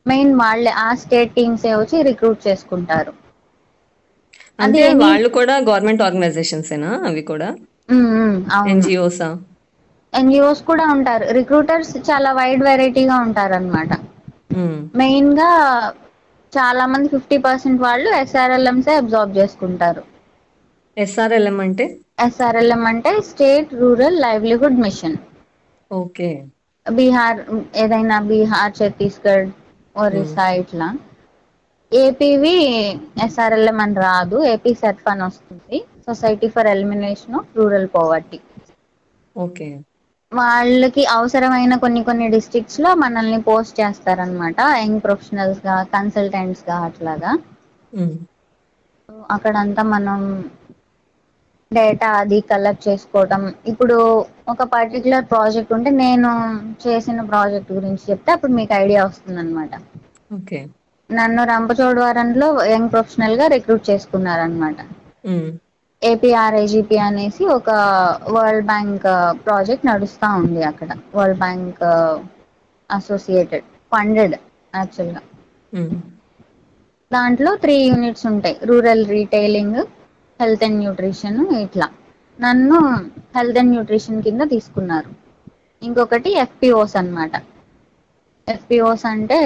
Speaker 2: మెయిన్ వాళ్ళే ఆ స్టేట్ టీమ్స్ వచ్చి రిక్రూట్ చేసుకుంటారు
Speaker 1: అంటే
Speaker 2: any-
Speaker 1: వాళ్ళు కూడా గవర్నమెంట్ ఆర్గనైజేషన్స్ ఏనా అవి కూడా
Speaker 2: ఉమ్, ఉమ్, అవును
Speaker 1: ఎన్జిఓసా
Speaker 2: ఎన్జిఓస్ కూడా ఉంటారు రిక్రూటర్స్ చాలా వైడ్ వెరైటీగా ఉంటారు అనమాట మెయిన్ గా చాలా మంది ఫిఫ్టీ పర్సెంట్ వాళ్ళు ఎస్ఆర్ఎల్ఎంసే అబ్జార్బ్ చేసుకుంటారు
Speaker 1: ఎస్ఆర్ఎల్ఎం అంటే
Speaker 2: ఎస్ఆర్ఎల్ఎం అంటే state rural livelihood mission
Speaker 1: okay
Speaker 2: Bihar ఏదైనా బీహార్ ఛత్తీస్గఢ్ ఒరిస్సా ఇట్లా ఏపీవి ఎస్ఆర్ఎల్ఎం అని రాదు ఏపీ సెర్ఫ్ అని వస్తుంది society for elimination of rural poverty
Speaker 1: okay
Speaker 2: వాళ్ళకి అవసరమైన కొన్ని కొన్ని డిస్ట్రిక్ట్స్ లో మనల్ని పోస్ట్ చేస్తారనమాట యంగ్ ప్రొఫెషనల్స్ గా కన్సల్టెంట్స్ గా అట్లాగా సో అక్కడంతా మనం డేటా అది కలెక్ట్ చేసుకోవటం ఇప్పుడు ఒక పర్టికులర్ ప్రాజెక్ట్ ఉంటే నేను చేసిన ప్రాజెక్ట్ గురించి చెప్తే అప్పుడు మీకు ఐడియా వస్తుంది అనమాట
Speaker 1: ఓకే
Speaker 2: నన్ను రంపచోడవరంలో యంగ్ ప్రొఫెషనల్ గా రిక్రూట్ చేసుకున్నారనమాట ఏపీఆర్ఐజిపి అనేసి ఒక వరల్డ్ బ్యాంక్ ప్రాజెక్ట్ నడుస్తూ ఉంది అక్కడ వరల్డ్ బ్యాంక్ అసోసియేటెడ్ ఫండెడ్ యాక్చువల్గా దాంట్లో త్రీ యూనిట్స్ ఉంటాయి rural retailing health and nutrition ఇట్లా నన్ను హెల్త్ అండ్ న్యూట్రిషన్ కింద తీసుకున్నారు ఇంకొకటి ఎఫ్పిఓస్ అన్నమాట ఎఫ్పిఓస్ అంటే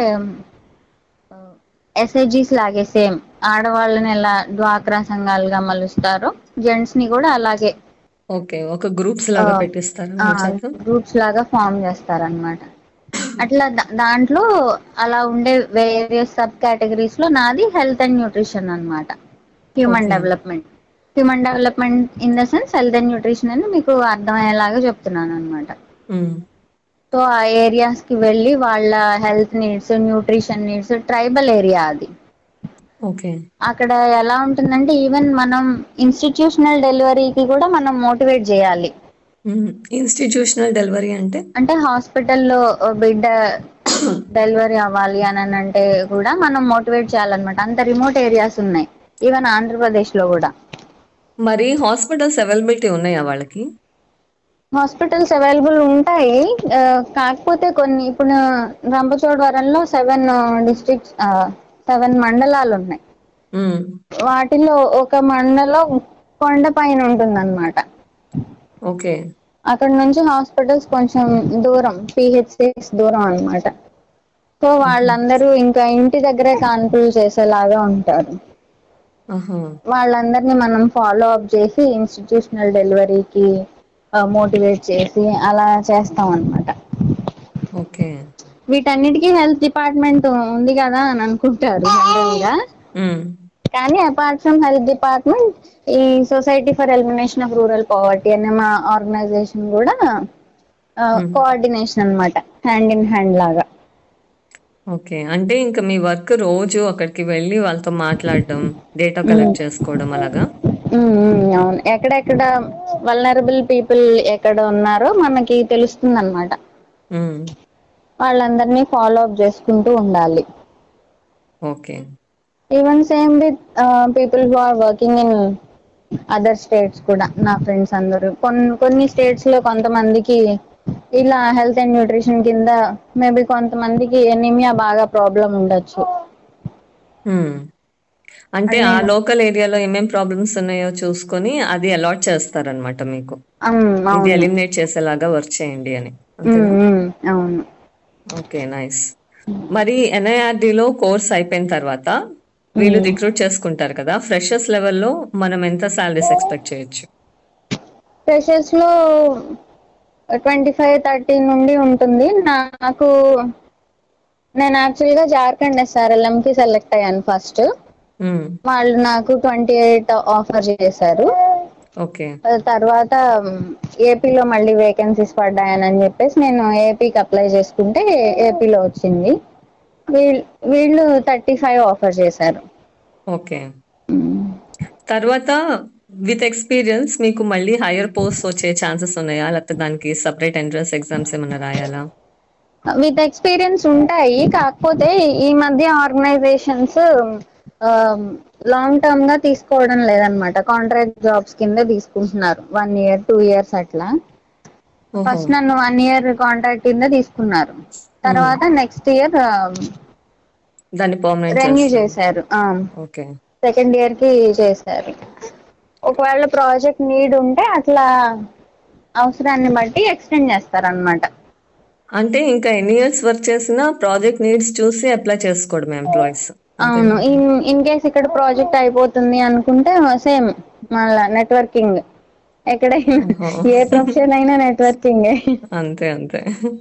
Speaker 2: ఎస్ఐజీస్ లాగే సేమ్ ఆడవాళ్ళని ఎలా డ్వాక్రా సంఘాలుగా మలుస్తారో జెంట్స్ ని కూడా అలాగే
Speaker 1: ఓకే ఒక గ్రూప్స్ లాగా పెట్టిస్తారు మీ చేత?
Speaker 2: గ్రూప్స్ లాగా ఫామ్ చేస్తారనమాట అట్లా దా- దాంట్లో అలా ఉండే వేరియస్ సబ్ కేటగిరీస్ లో నాది హెల్త్ అండ్ న్యూట్రిషన్ అన్నమాట human
Speaker 1: Okay.
Speaker 2: Development human development in the sense health and nutrition అని మీకు అర్థమయ్యేలాగా చెప్తున్నాను అనమాట
Speaker 1: మ్మ్.
Speaker 2: సో ఆ ఏరియాస్ కి వెళ్ళి వాళ్ళ health needs nutrition needs tribal area అది
Speaker 1: ఓకే
Speaker 2: అక్కడ ఎలా ఉంటుందంటే ఈవెన్ మనం ఇన్స్టిట్యూషనల్ డెలివరీకి కూడా మనం మోటివేట్ చేయాలి
Speaker 1: ఇన్స్టిట్యూషనల్ డెలివరీ అంటే
Speaker 2: అంటే హాస్పిటల్లో బిడ్డ డెలివరీ అవ్వాలి అని అంటే కూడా మనం మోటివేట్ చేయాలన్నమాట అంత రిమోట్ ఏరియాస్ ఉన్నాయి ఈవెన్ ఆంధ్రప్రదేశ్ లో కూడా
Speaker 1: మరి హాస్పిటల్స్ అవైలబిలిటీ ఉన్నాయా వాళ్ళకి
Speaker 2: హాస్పిటల్స్ అవైలబుల్ ఉంటాయి ఆ, కాకపోతే కొన్ని ఇప్పుడు రంపచోడవరంలో సెవెన్ డిస్ట్రిక్ట్స్ సెవెన్ మండలాలు ఉన్నాయి
Speaker 1: మ్మ్.
Speaker 2: వాటిలో ఒక మండలం కొండ పైన ఉంటుందన్నమాట
Speaker 1: ఓకే
Speaker 2: అక్కడ నుంచి హాస్పిటల్స్ కొంచెం దూరం పిహెచ్సిస్ దూరం అన్నమాట సో వాళ్ళందరూ ఇంకా ఇంటి దగ్గరే కాన్పులు చేసేలాగా ఉంటారు
Speaker 1: ఆహా
Speaker 2: వాళ్ళందరినీ మనం ఫాలో అప్ చేసి ఇన్స్టిట్యూషనల్ డెలివరీకి మోటివేట్ చేసి అలా చేస్తాం అన్నమాట
Speaker 1: ఓకే
Speaker 2: వీటన్నిటికీ హెల్త్ డిపార్ట్మెంట్ ఉంది కదా అని అనుకుంటారు జనరల్ గా
Speaker 1: మ్మ్.
Speaker 2: కానీ అపార్ట్ ఫ్రమ్ హెల్త్ డిపార్ట్మెంట్ ఈ society for elimination of rural poverty అనే మా ఆర్గనైజేషన్ కూడా కోఆర్డినేషన్ అన్నమాట హ్యాండ్ ఇన్ హ్యాండ్ లాగా
Speaker 1: ఓకే అంటే ఇంకా మీ వర్క్ రోజు అక్కడికి వెళ్ళి వాళ్ళతో మాట్లాడడం డేటా కలెక్ట్ చేసుకోవడం అలాగా
Speaker 2: ఉమ్, ఉమ్, అవును ఎక్కడెక్కడ వల్నరబుల్ పీపుల్ ఎక్కడ ఉన్నారో మనకి తెలుస్తుంది అనమాట
Speaker 1: మ్మ్.
Speaker 2: వాళ్ళందరినీ ఫాలో అప్ చేసుకుంటూ ఉండాలి
Speaker 1: okay
Speaker 2: even same with people who are working in other states కూడా నా ఫ్రెండ్స్ అందరూ కొన్ని కొన్ని స్టేట్స్ లో కొంతమందికి ఇలా హెల్త్ అండ్ న్యూట్రిషన్ కింద మేబీ కొంతమందికి ఎనిమియా బాగా ప్రాబ్లం ఉండొచ్చు
Speaker 1: మ్మ్. అంటే ఆ లోకల్ ఏరియాలో ఏమేం ప్రాబ్లమ్స్ ఉన్నాయో చూసుకొని అది అలాట్ చేస్తారనమాట మీకు
Speaker 2: ఉమ్,
Speaker 1: ఇది
Speaker 2: అవును
Speaker 1: ఎలిమినేట్ చేసేలాగా వర్క్ చేయండి అని
Speaker 2: ఉమ్, ఉమ్, అవును
Speaker 1: ఓకే నైస్ మరి NIRD లో కోర్స్ అయిపోయిన తర్వాత వీళ్ళు రిక్రూట్ చేసుకుంటారు కదా ఫ్రెషర్స్ లెవెల్లో మనం ఎంత సాలరీస్ ఎక్స్పెక్ట్ చేయొచ్చు
Speaker 2: ఫ్రెషర్స్ లో ట్వంటీ ఫైవ్ థర్టీ నుండి ఉంటుంది నాకు నేను యాక్చువల్ గా జార్ఖండ్ ఎస్ఆర్ఎల్ఎం కి సెలెక్ట్ అయ్యాను ఫస్ట్
Speaker 1: మ్మ్.
Speaker 2: వాళ్ళు నాకు ట్వంటీ ఎయిట్ ఆఫర్ చేశారు
Speaker 1: ఓకే
Speaker 2: తర్వాత ఏపీలో మళ్ళీ వేకెన్సీస్ పడ్డాయని చెప్పేసి నేను ఏపీకి అప్లై చేసుకుంటే ఏపీలో వచ్చింది వీళ్ళు వీళ్ళు థర్టీ ఫైవ్ ఆఫర్ చేశారు
Speaker 1: ఓకే తర్వాత విత్ ఎక్స్పీరియన్స్ మీకు మళ్ళీ హైయర్ పోస్ట్ వచ్చే ఛాన్సెస్ ఉన్నాయా లేకపోతే దానికి సపరేట్ ఎంట్రన్స్ ఎగ్జామ్స్ ఏమైనా రాయాలా
Speaker 2: విత్ ఎక్స్పీరియన్స్ ఉంటాయి కాకపోతే ఈ మధ్య ఆర్గనైజేషన్స్ లాంగ్ టర్మ్ గా తీసుకోవడం లేదనమాట కాంట్రాక్ట్ జాబ్స్ కింద తీసుకుంటున్నారు వన్ ఇయర్ టూ ఇయర్స్ అట్లా
Speaker 1: ఓహో
Speaker 2: ఫస్ట్ నన్ను వన్ ఇయర్ కాంట్రాక్ట్ కింద తీసుకున్నారు తర్వాత నెక్స్ట్ ఇయర్
Speaker 1: దాన్ని పర్మనెంట్
Speaker 2: రెన్యూ
Speaker 1: చేస్తారు
Speaker 2: చేశారు ఆ
Speaker 1: ఓకే
Speaker 2: సెకండ్ ఇయర్ కి చేశారు ఒకవేళ ప్రాజెక్ట్ నీడ్ ఉంటే అట్లా అవసరాన్ని బట్టి ఎక్స్టెండ్ చేస్తారు అనమాట
Speaker 1: అంటే ఇంకా ఎన్ని ఇయర్స్ వర్క్ చేసినా ప్రాజెక్ట్ నీడ్స్ చూసి అప్లై చేసుకోవడం ఎంప్లాయీస్
Speaker 2: అవును ఇన్ ఇన్ కేస్ ఇక్కడ ప్రాజెక్ట్ అయిపోతుంది అనుకుంటే సేమ్ మళ్ళా నెట్వర్కింగ్ ఎక్కడైనా ఏ ప్రొఫెషన్ అయినా నెట్వర్కింగ్
Speaker 1: అంతే అంతే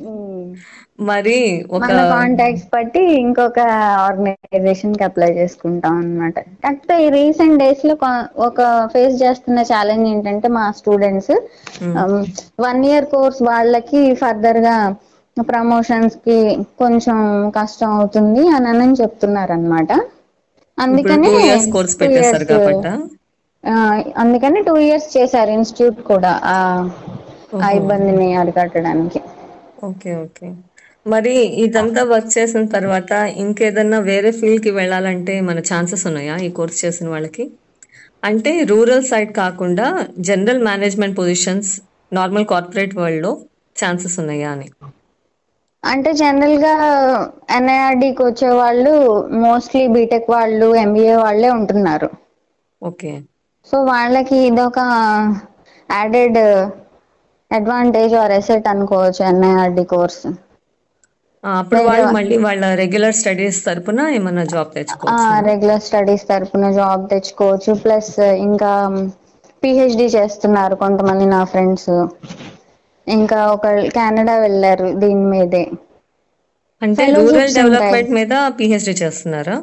Speaker 1: మరి ఒక
Speaker 2: మన కాంటాక్ట్స్ బట్టి ఇంకొక ఆర్గనైజేషన్ కి అప్లై చేసుకుంటాం అన్నమాట కాకపోతే ఈ రీసెంట్ డేస్ లో కొ- ఒక ఫేస్ చేస్తున్న ఛాలెంజ్ ఏంటంటే మా స్టూడెంట్స్ వన్ ఇయర్ కోర్స్ వాళ్ళకి ఫర్దర్ గా ప్రమోషన్స్ కి కొంచెం కష్టం అవుతుంది అని అని చెప్తున్నారు అనమాట
Speaker 1: ఇప్పుడు
Speaker 2: అందుకని
Speaker 1: టూ ఇయర్స్ కోర్స్
Speaker 2: two
Speaker 1: పెట్టేశారు
Speaker 2: years,
Speaker 1: కాబట్టి
Speaker 2: ఆ, అందుకని టూ ఇయర్స్ చేశారు ఇన్స్టిట్యూట్ కూడా ఆ ఆ ఇబ్బందిని అరికట్టడానికి
Speaker 1: ఓకే ఓకే మరి ఇదంతా వర్క్ చేసిన తర్వాత ఇంకేదన్నా వేరే ఫీల్డ్ కి వెళ్ళాలంటే మన ఛాన్సెస్ ఉన్నాయా ఈ కోర్స్ చేసిన వాళ్ళకి అంటే రూరల్ సైడ్ కాకుండా general management positions normal corporate world లో ఛాన్సెస్ ఉన్నాయా అని
Speaker 2: అంటే జనరల్ గా ఎన్ఐఆర్డికి వచ్చే వాళ్ళు మోస్ట్లీ బీటెక్ వాళ్ళు ఎంబీఏ వాళ్ళే ఉంటున్నారు
Speaker 1: ఓకే
Speaker 2: సో వాళ్ళకి ఇదొక యాడెడ్ అడ్వాంటేజ్ ఆర్ ఎసెట్ అనుకోవచ్చు ఎన్ఐఆర్డి కోర్స్
Speaker 1: ఆ, అప్పుడు వాళ్ళు మళ్ళీ వాళ్ళ రెగ్యులర్ స్టడీస్ తరపున ఏమన్నా జాబ్ తెచ్చుకోవచ్చు
Speaker 2: రెగ్యులర్ స్టడీస్ తరపున జాబ్ తెచ్చుకోవచ్చు ప్లస్ ఇంకా పిహెచ్డి చేస్తున్నారు కొంతమంది నా ఫ్రెండ్స్ ఇంకా ఒక కెనడా వెళ్ళారు దీని మీదే
Speaker 1: అంటే రూరల్ డెవలప్మెంట్ మీద పిహెచ్డి చేస్తున్నారా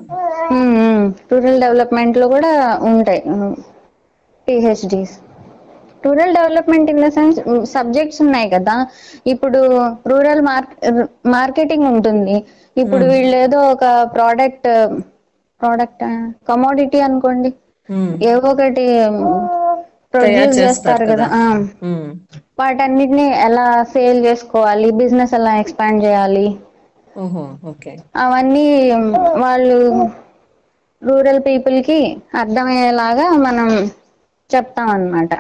Speaker 2: రూరల్ డెవలప్మెంట్ లో కూడా ఉంటాయి PhDs rural development in the sense subjects ఉన్నాయి కదా ఇప్పుడు రూరల్ మార్కెటింగ్ ఉంటుంది ఇప్పుడు వీళ్ళు ఏదో ఒక ప్రోడక్ట్ ప్రోడక్ట్ కమోడిటీ అనుకోండి
Speaker 1: మ్మ్.
Speaker 2: ఏవో ఒకటి ప్రొడ్యూస్ చేస్తారు కదా ఆ.
Speaker 1: మ్మ్.
Speaker 2: వాటన్నిటిని ఎలా సేల్ చేసుకోవాలి బిజినెస్ ఎలా ఎక్స్పాండ్ చేయాలి
Speaker 1: ఓహో ఓకే
Speaker 2: అవన్నీ వాళ్ళు రూరల్ పీపుల్ కి అర్థమయ్యేలాగా మనం చెప్తాం అన్నమాట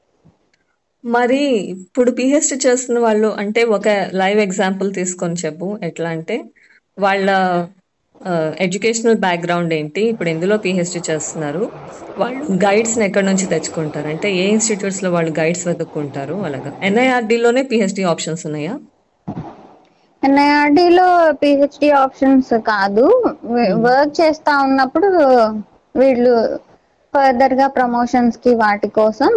Speaker 1: మరి ఇప్పుడు పిహెచ్డి చేస్తున్న వాళ్ళు అంటే ఒక లైవ్ ఎగ్జాంపుల్ తీసుకొని చెప్పు ఎట్లా అంటే వాళ్ళ ఎడ్యుకేషనల్ బ్యాక్గ్రౌండ్ ఏంటి ఇప్పుడు ఎందులో పిహెచ్డి చేస్తున్నారు వాళ్ళు గైడ్స్ ఎక్కడి నుంచి తెచ్చుకుంటారు అంటే ఏ ఇన్స్టిట్యూట్స్ లో వాళ్ళు గైడ్స్ వెతుక్కుంటారు అలాగా NIRD లోనే పిహెచ్డి ఆప్షన్స్ ఉన్నాయా
Speaker 2: NIRD లో పిహెచ్డి ఆప్షన్స్ కాదు వర్క్ చేస్తా ఉన్నప్పుడు వీళ్ళు ఫర్దర్ గా ప్రమోషన్స్ కి వాటి కోసం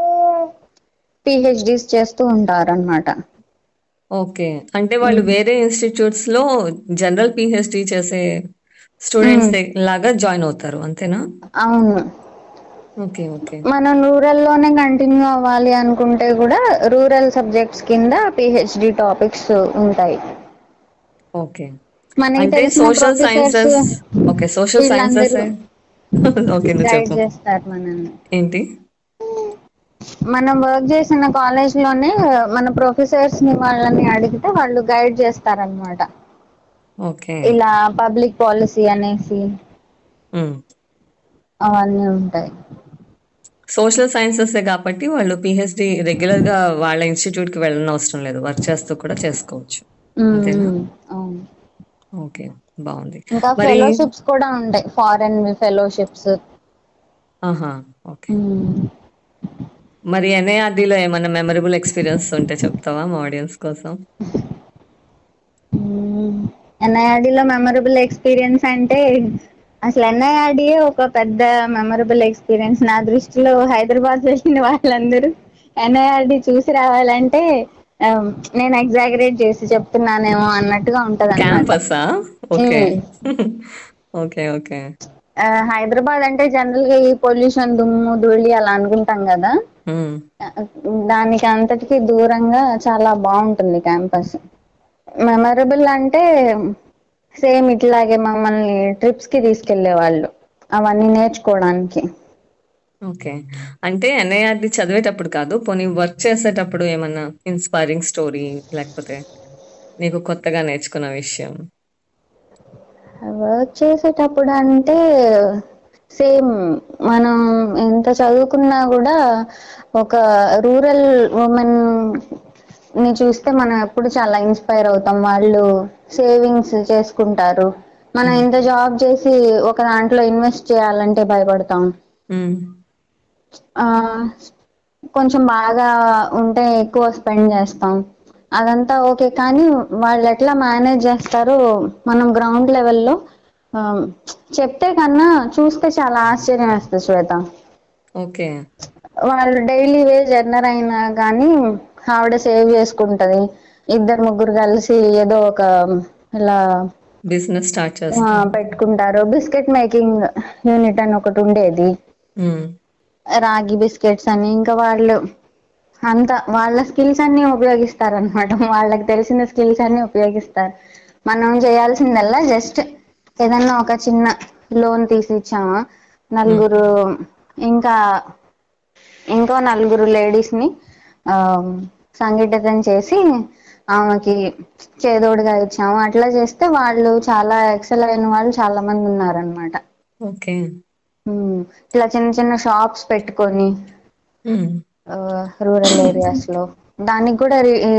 Speaker 2: పిహెచ్డీస్ చేస్తూ ఉంటారు అనమాట
Speaker 1: ఓకే అంటే వాళ్ళు వేరే ఇన్స్టిట్యూట్స్ లో జనరల్ పిహెచ్డి చేసే స్టూడెంట్స్ లాగా జాయిన్ అవుతారు అంతేనా
Speaker 2: అవును
Speaker 1: ఓకే ఓకే
Speaker 2: మనం రూరల్ లోనే కంటిన్యూ అవ్వాలి అనుకుంటే కూడా రూరల్ సబ్జెక్ట్స్ కింద పిహెచ్డి టాపిక్స్ ఉంటాయి
Speaker 1: ఓకే
Speaker 2: మనకి
Speaker 1: అంటే
Speaker 2: తెలిసిన
Speaker 1: social
Speaker 2: professors
Speaker 1: sciences okay social sciences
Speaker 2: వీళ్ళందరూ
Speaker 1: ఓకే నువ్వు
Speaker 2: గైడ్
Speaker 1: చెప్పు
Speaker 2: చేస్తారు మనల్ని
Speaker 1: ఏంటి
Speaker 2: మనం వర్క్ చేసిన కాలేజ్ లోనే మన ప్రొఫెసర్స్ ని వాళ్ళని అడిగితే వాళ్ళు గైడ్ చేస్తారనమాట
Speaker 1: ఓకే
Speaker 2: ఇలా పబ్లిక్ పాలసీ అనేసి అవన్నీ ఉంటాయి
Speaker 1: సోషల్ సైన్సెస్ కాబట్టి వాళ్ళు పిహెచ్డి రెగ్యులర్ గా వాళ్ళ ఇన్స్టిట్యూట్ కి వెళ్ళని అవసరం లేదు వర్క్ చేస్తూ కూడా చేసుకోవచ్చు
Speaker 2: ఉమ్,
Speaker 1: అంతేనా
Speaker 2: ఉమ్, అవును
Speaker 1: ఓకే బాగుంది
Speaker 2: ఇంకా
Speaker 1: మరి
Speaker 2: ఫెలోషిప్స్ కూడా ఉంటాయి ఫారెన్ ఫెలోషిప్స్
Speaker 1: ఆహా ఓకే మరి NIRD లో ఏమైనా మెమరబుల్ ఎక్స్పీరియన్స్ ఉంటే చెప్తావా మా ఆడియన్స్ కోసం
Speaker 2: ఎన్ఐఆర్డి లో మెమరబుల్ ఎక్స్పీరియన్స్ అంటే అసలు ఎన్ఐఆర్డి ఒక పెద్ద మెమరబుల్ ఎక్స్పీరియన్స్ నా దృష్టిలో హైదరాబాద్ వెళ్ళిన వాళ్ళందరూ ఎన్ఐఆర్డి చూసి రావాలంటే ఆ, నేను ఎగ్జాగరేట్ చేసి చెప్తున్నానేమో అన్నట్టుగా ఉంటది
Speaker 1: క్యాంపసా ఓకే ఓకే ఓకే
Speaker 2: హైదరాబాద్ అంటే జనరల్ గా ఈ పొల్యూషన్ దుమ్ము ధూళి అలా అనుకుంటాం కదా
Speaker 1: మ్మ్.
Speaker 2: దానికి అంతటికి దూరంగా చాలా బాగుంటుంది క్యాంపస్ మెమరబుల్ అంటే సేమ్ ఇట్లాగే మమ్మల్ని ట్రిప్స్ కి తీసుకెళ్లే వాళ్ళు అవన్నీ నేర్చుకోవడానికి
Speaker 1: ఓకే అంటే ఎన్ఐఆర్డి చదివేటప్పుడు కాదు పోనీ వర్క్ చేసేటప్పుడు ఏమన్నా ఇన్స్పైరింగ్ స్టోరీ లేకపోతే నీకు కొత్తగా నేర్చుకున్న విషయం
Speaker 2: వర్క్ చేసేటప్పుడు అంటే సేమ్ మనం ఎంత చదువుకున్నా కూడా ఒక రూరల్ ఉమెన్ ని చూస్తే మనం ఎప్పుడు చాలా ఇన్స్పైర్ అవుతాం వాళ్ళు సేవింగ్స్ చేసుకుంటారు మనం ఇంత జాబ్ చేసి ఒక దాంట్లో ఇన్వెస్ట్ చేయాలంటే భయపడతాం
Speaker 1: ఉమ్
Speaker 2: ఆ కొంచెం బాగా ఉంటే ఎక్కువ స్పెండ్ చేస్తాం అదంతా ఓకే కానీ వాళ్ళు ఎట్లా మేనేజ్ చేస్తారు మనం గ్రౌండ్ లెవెల్లో ఆ చెప్తే కన్నా చూస్తే చాలా ఆశ్చర్యం వేస్తుంది శ్వేత
Speaker 1: ఓకే
Speaker 2: వాళ్ళు డైలీ వేజ్ ఎర్నర్ అయినా గానీ ఆవిడ సేవ్ చేసుకుంటది ఇద్దరు ముగ్గురు కలిసి ఏదో ఒక ఇలా
Speaker 1: బిజినెస్ స్టార్ట్
Speaker 2: ఆ,
Speaker 1: చేస్తాం
Speaker 2: పెట్టుకుంటారు బిస్కెట్ మేకింగ్ యూనిట్ అని ఒకటి ఉండేది
Speaker 1: ఉమ్
Speaker 2: రాగి బిస్కెట్స్ అని ఇంకా వాళ్ళు అంత వాళ్ళ స్కిల్స్ అన్ని ఉపయోగిస్తారు అనమాట వాళ్ళకి తెలిసిన స్కిల్స్ అన్ని ఉపయోగిస్తారు మనం చేయాల్సిందల్లా జస్ట్ ఏదన్నా ఒక చిన్న లోన్ తీసి ఇచ్చామా నలుగురు ఇంకా ఇంకో నలుగురు లేడీస్ ని ఆ సంఘటితం చేసి ఆమెకి చేదోడుగా ఇచ్చాము అట్లా చేస్తే వాళ్ళు చాలా ఎక్సెల్ అయిన వాళ్ళు చాలా మంది ఉన్నారనమాట
Speaker 1: ఓకే
Speaker 2: ఇట్లా చిన్న చిన్న షాప్స్ పెట్టుకొని
Speaker 1: ఉమ్
Speaker 2: రూరల్ ఏరియాస్ లో దానికి కూడా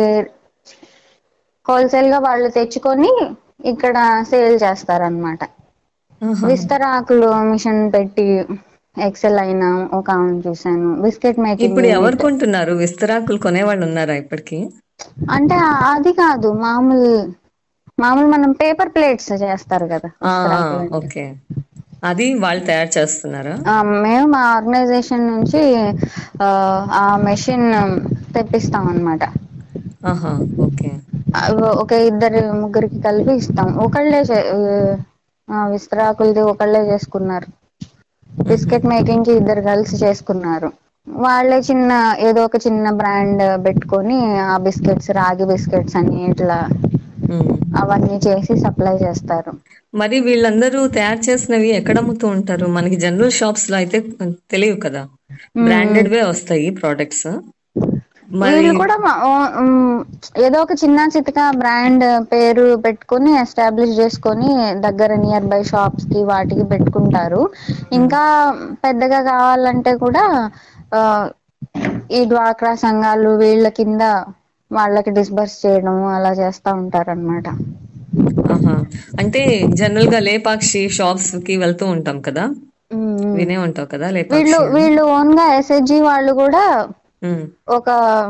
Speaker 2: హోల్సేల్ గా వాళ్ళు తెచ్చుకొని ఇక్కడ సేల్ చేస్తారనమాట
Speaker 1: ఆహా
Speaker 2: విస్తరాకులు మిషన్ పెట్టి ఎక్సెల్ అయినా ఒక ఆమెను చూసాను బిస్కెట్ మేకింగ్
Speaker 1: ఇప్పుడు ఎవరు
Speaker 2: యూనిట్
Speaker 1: కొంటున్నారు విస్తరాకులు కొనేవాళ్ళు ఉన్నారా ఇప్పటికి
Speaker 2: అంటే అది కాదు మామూలు మామూలు మనం పేపర్ ప్లేట్స్ చేస్తారు కదా
Speaker 1: ఆ ఆ,
Speaker 2: విస్తరాకులు అంటే.
Speaker 1: ఓకే అది వాళ్ళు తయారు చేస్తున్నారా
Speaker 2: ఆ, మేము మా ఆర్గనైజేషన్ నుంచి ఆ ఆ మెషిన్ తెప్పిస్తాం అన్నమాట
Speaker 1: ఆహా ఓకే
Speaker 2: ఒక ఇద్దరు ముగ్గురికి కలిపి ఇస్తాం ఒకళ్ళే చే- ఆ విస్తరాకులది ఒకళ్ళే చేసుకున్నారు
Speaker 1: మ్హూ.
Speaker 2: బిస్కెట్ మేకింగ్ కి ఇద్దరు కలిసి చేసుకున్నారు వాళ్ళే చిన్న ఏదో ఒక చిన్న బ్రాండ్ పెట్టుకొని ఆ బిస్కెట్స్ రాగి బిస్కెట్స్ అని ఇట్లా
Speaker 1: ఉమ్
Speaker 2: అవన్నీ చేసి సప్లై చేస్తారు
Speaker 1: మరి వీళ్ళందరూ తయారు చేసినవి ఎక్కడ అమ్ముతూ ఉంటారు మనకి జనరల్ షాప్స్ లో అయితే తెలియవు కదా బ్రాండెడ్ వే వస్తాయి ప్రోడక్ట్స్ మరి
Speaker 2: వీళ్ళు కూడా మా- ఓ- ఉమ్, ఏదో ఒక చిన్న చితక బ్రాండ్ పేరు పెట్టుకొని ఎస్టాబ్లిష్ చేసుకొని దగ్గర నియర్ బై షాప్స్ కి వాటికి పెట్టుకుంటారు ఇంకా పెద్దగా కావాలంటే కూడా ఆ ఈ డ్వాక్రా సంఘాలు వీళ్ళ కింద వాళ్ళకి డిస్బర్స్ చేయడం అలా చేస్తా ఉంటారన్నమాట
Speaker 1: ఆహా అంటే జనరల్ గా లేపాక్షి షాప్స్ కి వెళ్తూ ఉంటాం కదా వినే ఉంటావు కదా
Speaker 2: వీళ్ళు
Speaker 1: లేపాక్షి అని
Speaker 2: వీళ్ళు ఓన్ గా ఎస్హెచ్జి వాళ్ళు కూడా
Speaker 1: ఉమ్,
Speaker 2: ఒక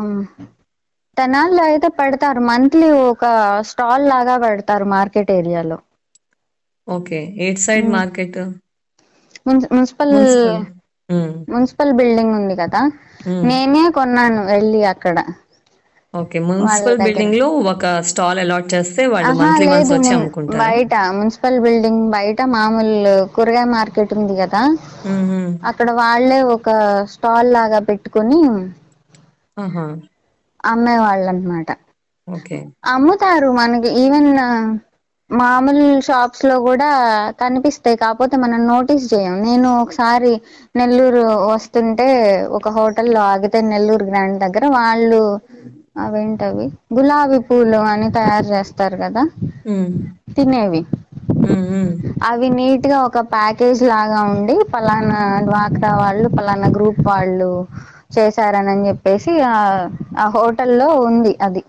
Speaker 2: తెనాల్లో అయితే పెడతారు మంత్లీ ఒక స్టాల్ లాగా పెడతారు మార్కెట్ ఏరియాలో
Speaker 1: ఓకే ఎయిట్ సైడ్ మార్కెట్
Speaker 2: మున్సి- municipal
Speaker 1: municipal um,
Speaker 2: municipal building ఉంది కదా
Speaker 1: ఉమ్.
Speaker 2: నేనే కొన్నాను వెళ్ళి అక్కడ
Speaker 1: ఓకే మున్సిపల్
Speaker 2: దగ్గర.
Speaker 1: బిల్డింగ్ లో ఒక స్టాల్ అలాట్ చేస్తే వాళ్ళు
Speaker 2: ఆహా
Speaker 1: మంత్లీ వన్స్
Speaker 2: లేదు
Speaker 1: వచ్చి
Speaker 2: మున్-
Speaker 1: అమ్ముకుంటారు
Speaker 2: బయట మున్సిపల్ బిల్డింగ్ బయట మామూలు కూరగాయ మార్కెట్ ఉంది కదా అక్కడ వాళ్ళే ఒక స్టాల్ లాగా పెట్టుకొని
Speaker 1: ఆహా
Speaker 2: అమ్మే వాళ్ళు అనమాట
Speaker 1: ఓకే
Speaker 2: అమ్ముతారు మనకి ఈవెన్ మామూలు షాప్స్ లో కూడా కనిపిస్తాయి కాకపోతే మనం నోటీస్ చేయం నేను ఒకసారి నెల్లూరు వస్తుంటే ఒక హోటల్లో ఆగితే నెల్లూరు గ్రాండ్ దగ్గర వాళ్ళు అవేంటవి గులాబీ పూలు అని తయారు చేస్తారు కదా
Speaker 1: ఉమ్,
Speaker 2: తినేవి
Speaker 1: ఉమ్, ఉమ్.
Speaker 2: అవి నీట్ గా ఒక ప్యాకేజ్ లాగా ఉండి పలానా డ్వాక్రా వాళ్ళు పలానా గ్రూప్ వాళ్ళు చేశారనని చెప్పేసి ఆ ఆ హోటల్లో ఉంది అది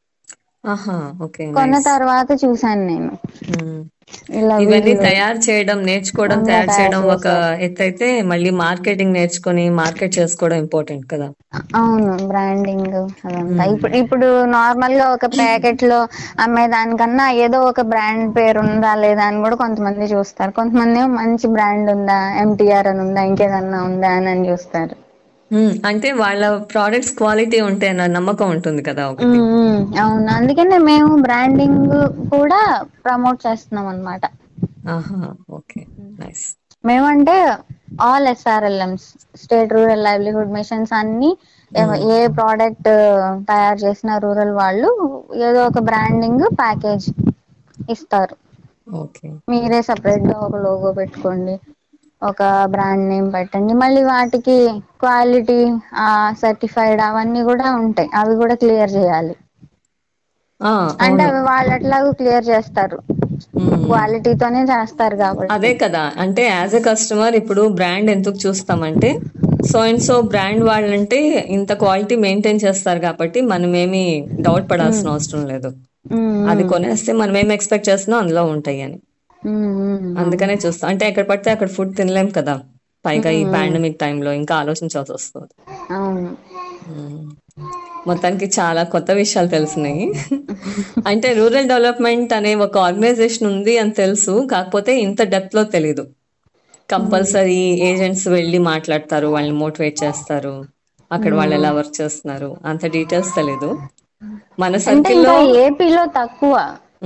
Speaker 1: ఆహా ఓకే
Speaker 2: కొన్న
Speaker 1: నైస్
Speaker 2: తర్వాత చూసాను నేను ఇలా
Speaker 1: ఇవన్నీ
Speaker 2: వీళ్ళు
Speaker 1: తయారు చేయడం నేర్చుకోవడం
Speaker 2: ఓన్గా
Speaker 1: తయారు చేయడం ఒక
Speaker 2: చేశారు
Speaker 1: ఎత్తు అయితే మళ్ళీ మార్కెటింగ్ నేర్చుకొని మార్కెట్ చేసుకోవడం ఇంపార్టెంట్ కదా
Speaker 2: అవును బ్రాండింగ్ అదంతా
Speaker 1: ఉమ్,
Speaker 2: ఇప్పుడు ఇప్పుడు నార్మల్ గా ఒక ప్యాకెట్ లో అమ్మే దానికన్నా ఏదో ఒక బ్రాండ్ పేరు ఉందా లేదా అని కూడా కొంతమంది చూస్తారు కొంతమంది ఏమో మంచి బ్రాండ్ ఉందా ఎంటిఆర్ అని ఉందా ఇంకేదన్నా ఉందా అని అని చూస్తారు
Speaker 1: ఉమ్, అంటే వాళ్ళ ప్రోడక్ట్స్ క్వాలిటీ ఉంటే నా నమ్మకం ఉంటుంది కదా ఒకటి
Speaker 2: ఉమ్, ఉమ్, అవును అందుకనే మేము బ్రాండింగ్ కూడా ప్రమోట్ చేస్తున్నాం అనమాట
Speaker 1: ఆహా ఓకే నైస్
Speaker 2: మేమంటే all SRLMs state rural livelihood missions అన్ని
Speaker 1: ఉమ్,
Speaker 2: ఏ ప్రోడక్ట్ తయారు చేసిన రూరల్ వాళ్ళు ఏదో ఒక బ్రాండింగ్ ప్యాకేజ్ ఇస్తారు
Speaker 1: ఓకే
Speaker 2: మీరే సపరేట్ గా ఒక లోగో పెట్టుకోండి ఒక బ్రాండ్ నేమ్ పెట్టండి మళ్ళీ వాటికి క్వాలిటీ ఆ సర్టిఫైడ్ అవన్నీ కూడా ఉంటాయి అవి కూడా క్లియర్ చేయాలి
Speaker 1: ఆ
Speaker 2: అంటే
Speaker 1: అవును
Speaker 2: అవి వాళ్ళు ఎట్లాగో క్లియర్ చేస్తారు
Speaker 1: ఉమ్, ఉమ్.
Speaker 2: క్వాలిటీతోనే చేస్తారు కాబట్టి
Speaker 1: అదే కదా అంటే యాజ్ ఎ కస్టమర్ ఇప్పుడు బ్రాండ్ ఎందుకు చూస్తామంటే సో అండ్ సో బ్రాండ్ వాళ్ళంటే ఇంత క్వాలిటీ మెయింటైన్ చేస్తారు కాబట్టి మనమేమి డౌట్
Speaker 2: ఉమ్,
Speaker 1: పడాల్సిన అవసరం లేదు
Speaker 2: ఉమ్,
Speaker 1: అది
Speaker 2: ఉమ్.
Speaker 1: కొనేస్తే మనం ఏం ఎక్స్పెక్ట్ చేస్తున్నాం అందులో ఉంటాయి అని
Speaker 2: ఉమ్, ఉమ్,
Speaker 1: అందుకనే చూస్తాం అంటే ఎక్కడ పడితే అక్కడ ఫుడ్ తినలేం కదా పైగా ఈ పాండమిక్ టైంలో ఇంకా ఆలోచించాల్సి వస్తుంది
Speaker 2: అవును
Speaker 1: మ్మ్. మొత్తానికి చాలా కొత్త విషయాలు తెలిసినాయి అంటే రూరల్ డెవలప్మెంట్ అనే ఒక ఆర్గనైజేషన్ ఉంది అని తెలుసు కాకపోతే ఇంత డెప్త్ లో తెలీదు కంపల్సరీ ఏజెంట్స్ వెళ్ళి మాట్లాడతారు వాళ్ళని మోటివేట్ చేస్తారు అక్కడ వాళ్ళు ఎలా వర్క్ చేస్తున్నారు అంత డీటెయిల్స్ తెలీదు మన
Speaker 2: అంటే
Speaker 1: సర్కిల్లో
Speaker 2: ఇంకా ఏపీలో తక్కువ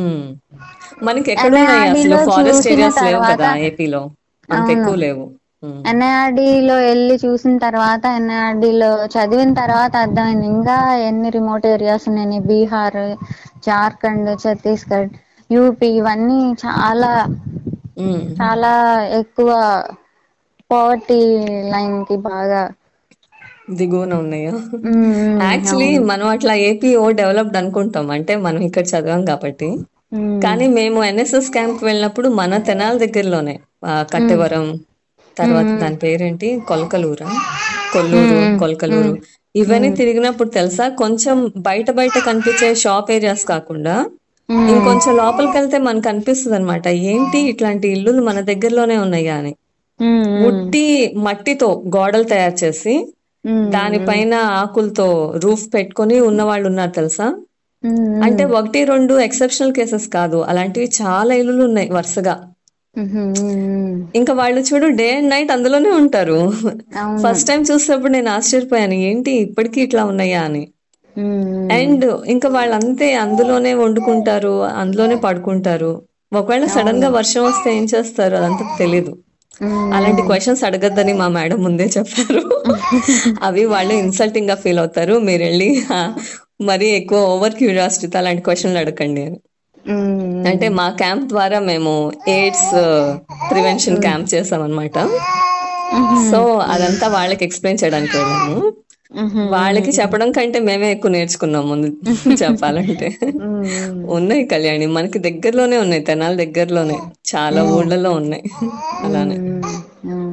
Speaker 1: మనకి ఎక్కడ ఉన్నాయి
Speaker 2: NIRD
Speaker 1: అసలు
Speaker 2: లో
Speaker 1: ఫారెస్ట్
Speaker 2: చూసిన
Speaker 1: ఏరియాస్ లేవు కదా
Speaker 2: తర్వాత-
Speaker 1: ఏపీలో అంత
Speaker 2: అవును.
Speaker 1: ఎక్కువ లేవు మ్మ్.
Speaker 2: NIRD లో వెళ్ళి చూసిన తర్వాత NIRD లో చదివిన తర్వాత అర్థమైంది ఇంకా ఎన్ని రిమోట్ ఏరియాస్ ఉన్నాయి బీహార్ జార్ఖండ్ ఛత్తీస్గఢ్ యూపీ ఇవన్నీ చాలా
Speaker 1: మ్మ్.
Speaker 2: చాలా ఎక్కువ పవర్టీ లైన్ కి బాగా
Speaker 1: దిగువన ఉన్నాయా
Speaker 2: మ్మ్,
Speaker 1: యాక్చువల్లీ మనం అట్లా ఏపీ ఓ డెవలప్డ్ అనుకుంటాం అంటే మనం ఇక్కడ చదివాం కాబట్టి
Speaker 2: మ్మ్,
Speaker 1: కానీ మేము ఎన్ఎస్ఎస్ క్యాంప్ వెళ్ళినప్పుడు మన తెనాల దగ్గరలోనే ఆ, కట్టెవరం తర్వాత దాని పేరేంటి కొలకలూరా కొల్లూరు కొలకలూరు ఇవన్నీ తిరిగినప్పుడు తెలుసా కొంచెం బయట బయట కనిపించే షాప్ ఏరియాస్ కాకుండా ఇంకొంచెం లోపలికి వెళ్తే మనకు అనిపిస్తుంది అనమాట ఏంటి ఇట్లాంటి ఇల్లులు మన దగ్గరలోనే ఉన్నాయా అని
Speaker 2: మ్మ్,
Speaker 1: ఉట్టి మట్టితో గోడలు తయారు చేసి
Speaker 2: మ్మ్,
Speaker 1: దానిపైన ఆకులతో రూఫ్ పెట్టుకొని ఉన్న వాళ్ళు ఉన్నారు తెలుసా
Speaker 2: మ్మ్,
Speaker 1: అంటే ఒకటి రెండు ఎక్సెప్షనల్ కేసెస్ కాదు అలాంటివి చాలా ఇల్లులు ఉన్నాయి వరుసగా
Speaker 2: మ్మ్, మ్మ్,
Speaker 1: ఇంకా వాళ్ళు చూడు డే అండ్ నైట్ అందులోనే ఉంటారు
Speaker 2: అవును.
Speaker 1: ఫస్ట్ టైం చూసినప్పుడు నేను ఆశ్చర్యపోయాను ఏంటి ఇప్పటికీ ఇట్లా ఉన్నాయా అని
Speaker 2: మ్మ్,
Speaker 1: అండ్ ఇంకా వాళ్ళు అంతే అందులోనే వండుకుంటారు అందులోనే పడుకుంటారు ఒకవేళ సడన్ గా వర్షం వస్తే ఏం చేస్తారు అదంతా తెలీదు
Speaker 2: మ్మ్,
Speaker 1: అలాంటి క్వశ్చన్స్ అడగద్దని మా మేడం ముందే చెప్పారు అవి వాళ్ళు ఇన్సల్టింగ్ గా ఫీల్ అవుతారు మీరు వెళ్ళి ఆ, మరీ ఎక్కువ ఓవర్ క్యూరియాసిటీతో అలాంటి క్వశ్చన్లు అడగండి అని
Speaker 2: మ్మ్,
Speaker 1: అంటే మా క్యాంప్ ద్వారా మేము ఎయిడ్స్ ప్రివెన్షన్ క్యాంప్ చేసాం అనమాట సో అదంతా వాళ్ళకి ఎక్స్ప్లెయిన్ చేయడానికి వెళ్ళాము
Speaker 2: మ్మ్,
Speaker 1: వాళ్ళకి చెప్పడం కంటే మేమే ఎక్కువ నేర్చుకున్నాం ముందు చెప్పాలంటే
Speaker 2: మ్మ్,
Speaker 1: ఉన్నాయి కళ్యాణి మనకి దగ్గరలోనే ఉన్నాయి తెనాల దగ్గరలోనే చాలా ఊళ్ళలో ఉన్నాయి అలానే
Speaker 2: మ్మ్,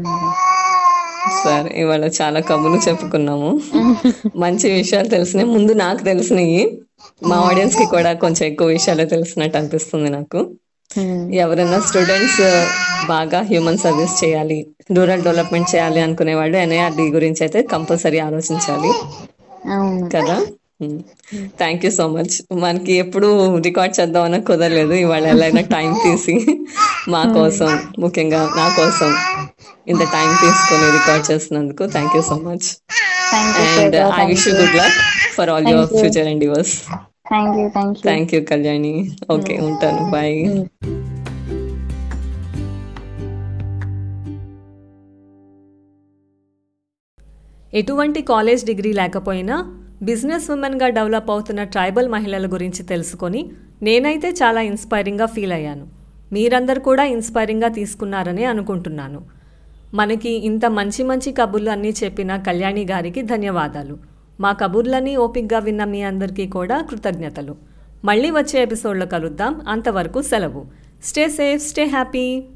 Speaker 1: సరే ఇవాళ చాలా కబుర్లు చెప్పుకున్నాము మంచి విషయాలు తెలిసినాయి ముందు నాకు తెలిసినాయి మా ఆడియన్స్ కి కూడా కొంచెం ఎక్కువ విషయాలు తెలిసినట్టు అనిపిస్తుంది నాకు
Speaker 2: మ్మ్,
Speaker 1: ఎవరైనా స్టూడెంట్స్ బాగా హ్యూమన్ సర్వీస్ చేయాలి రూరల్ డెవలప్మెంట్ చేయాలి అనుకునే వాళ్ళు ఎన్ఐఆర్డి గురించి అయితే కంపల్సరీ ఆలోచించాలి
Speaker 2: అవును
Speaker 1: కదా థ్యాంక్ యూ సో మచ్ మనకి ఎప్పుడు రికార్డ్ చేద్దామన్నా కుదరలేదు ఇవాళ ఎలా అయినా టైం తీసి మా కోసం ముఖ్యంగా నా కోసం ఇంత టైం తీసుకొని రికార్డ్ చేసినందుకు thank you so much
Speaker 2: thank you
Speaker 1: and I wish you good luck for all your future and yours
Speaker 2: thank you thank you
Speaker 1: thank you Kalyani okay ఉంటాను బాయ్ ఎటువంటి కాలేజ్ డిగ్రీ లేకపోయినా బిజినెస్ ఉమెన్గా develop అవుతున్న tribal మహిళల గురించి తెలుసుకొని నేనైతే చాలా ఇన్స్పైరింగ్గా ఫీల్ అయ్యాను మీరందరూ కూడా ఇన్స్పైరింగ్గా తీసుకున్నారని అనుకుంటున్నాను మనకి ఇంత మంచి మంచి కబుర్లు అన్నీ చెప్పిన కళ్యాణి గారికి ధన్యవాదాలు మా కబుర్లన్నీ ఓపిక్గా విన్న మీ అందరికీ కూడా కృతజ్ఞతలు మళ్ళీ వచ్చే ఎపిసోడ్లో కలుద్దాం అంతవరకు సెలవు స్టే సేఫ్ స్టే హ్యాపీ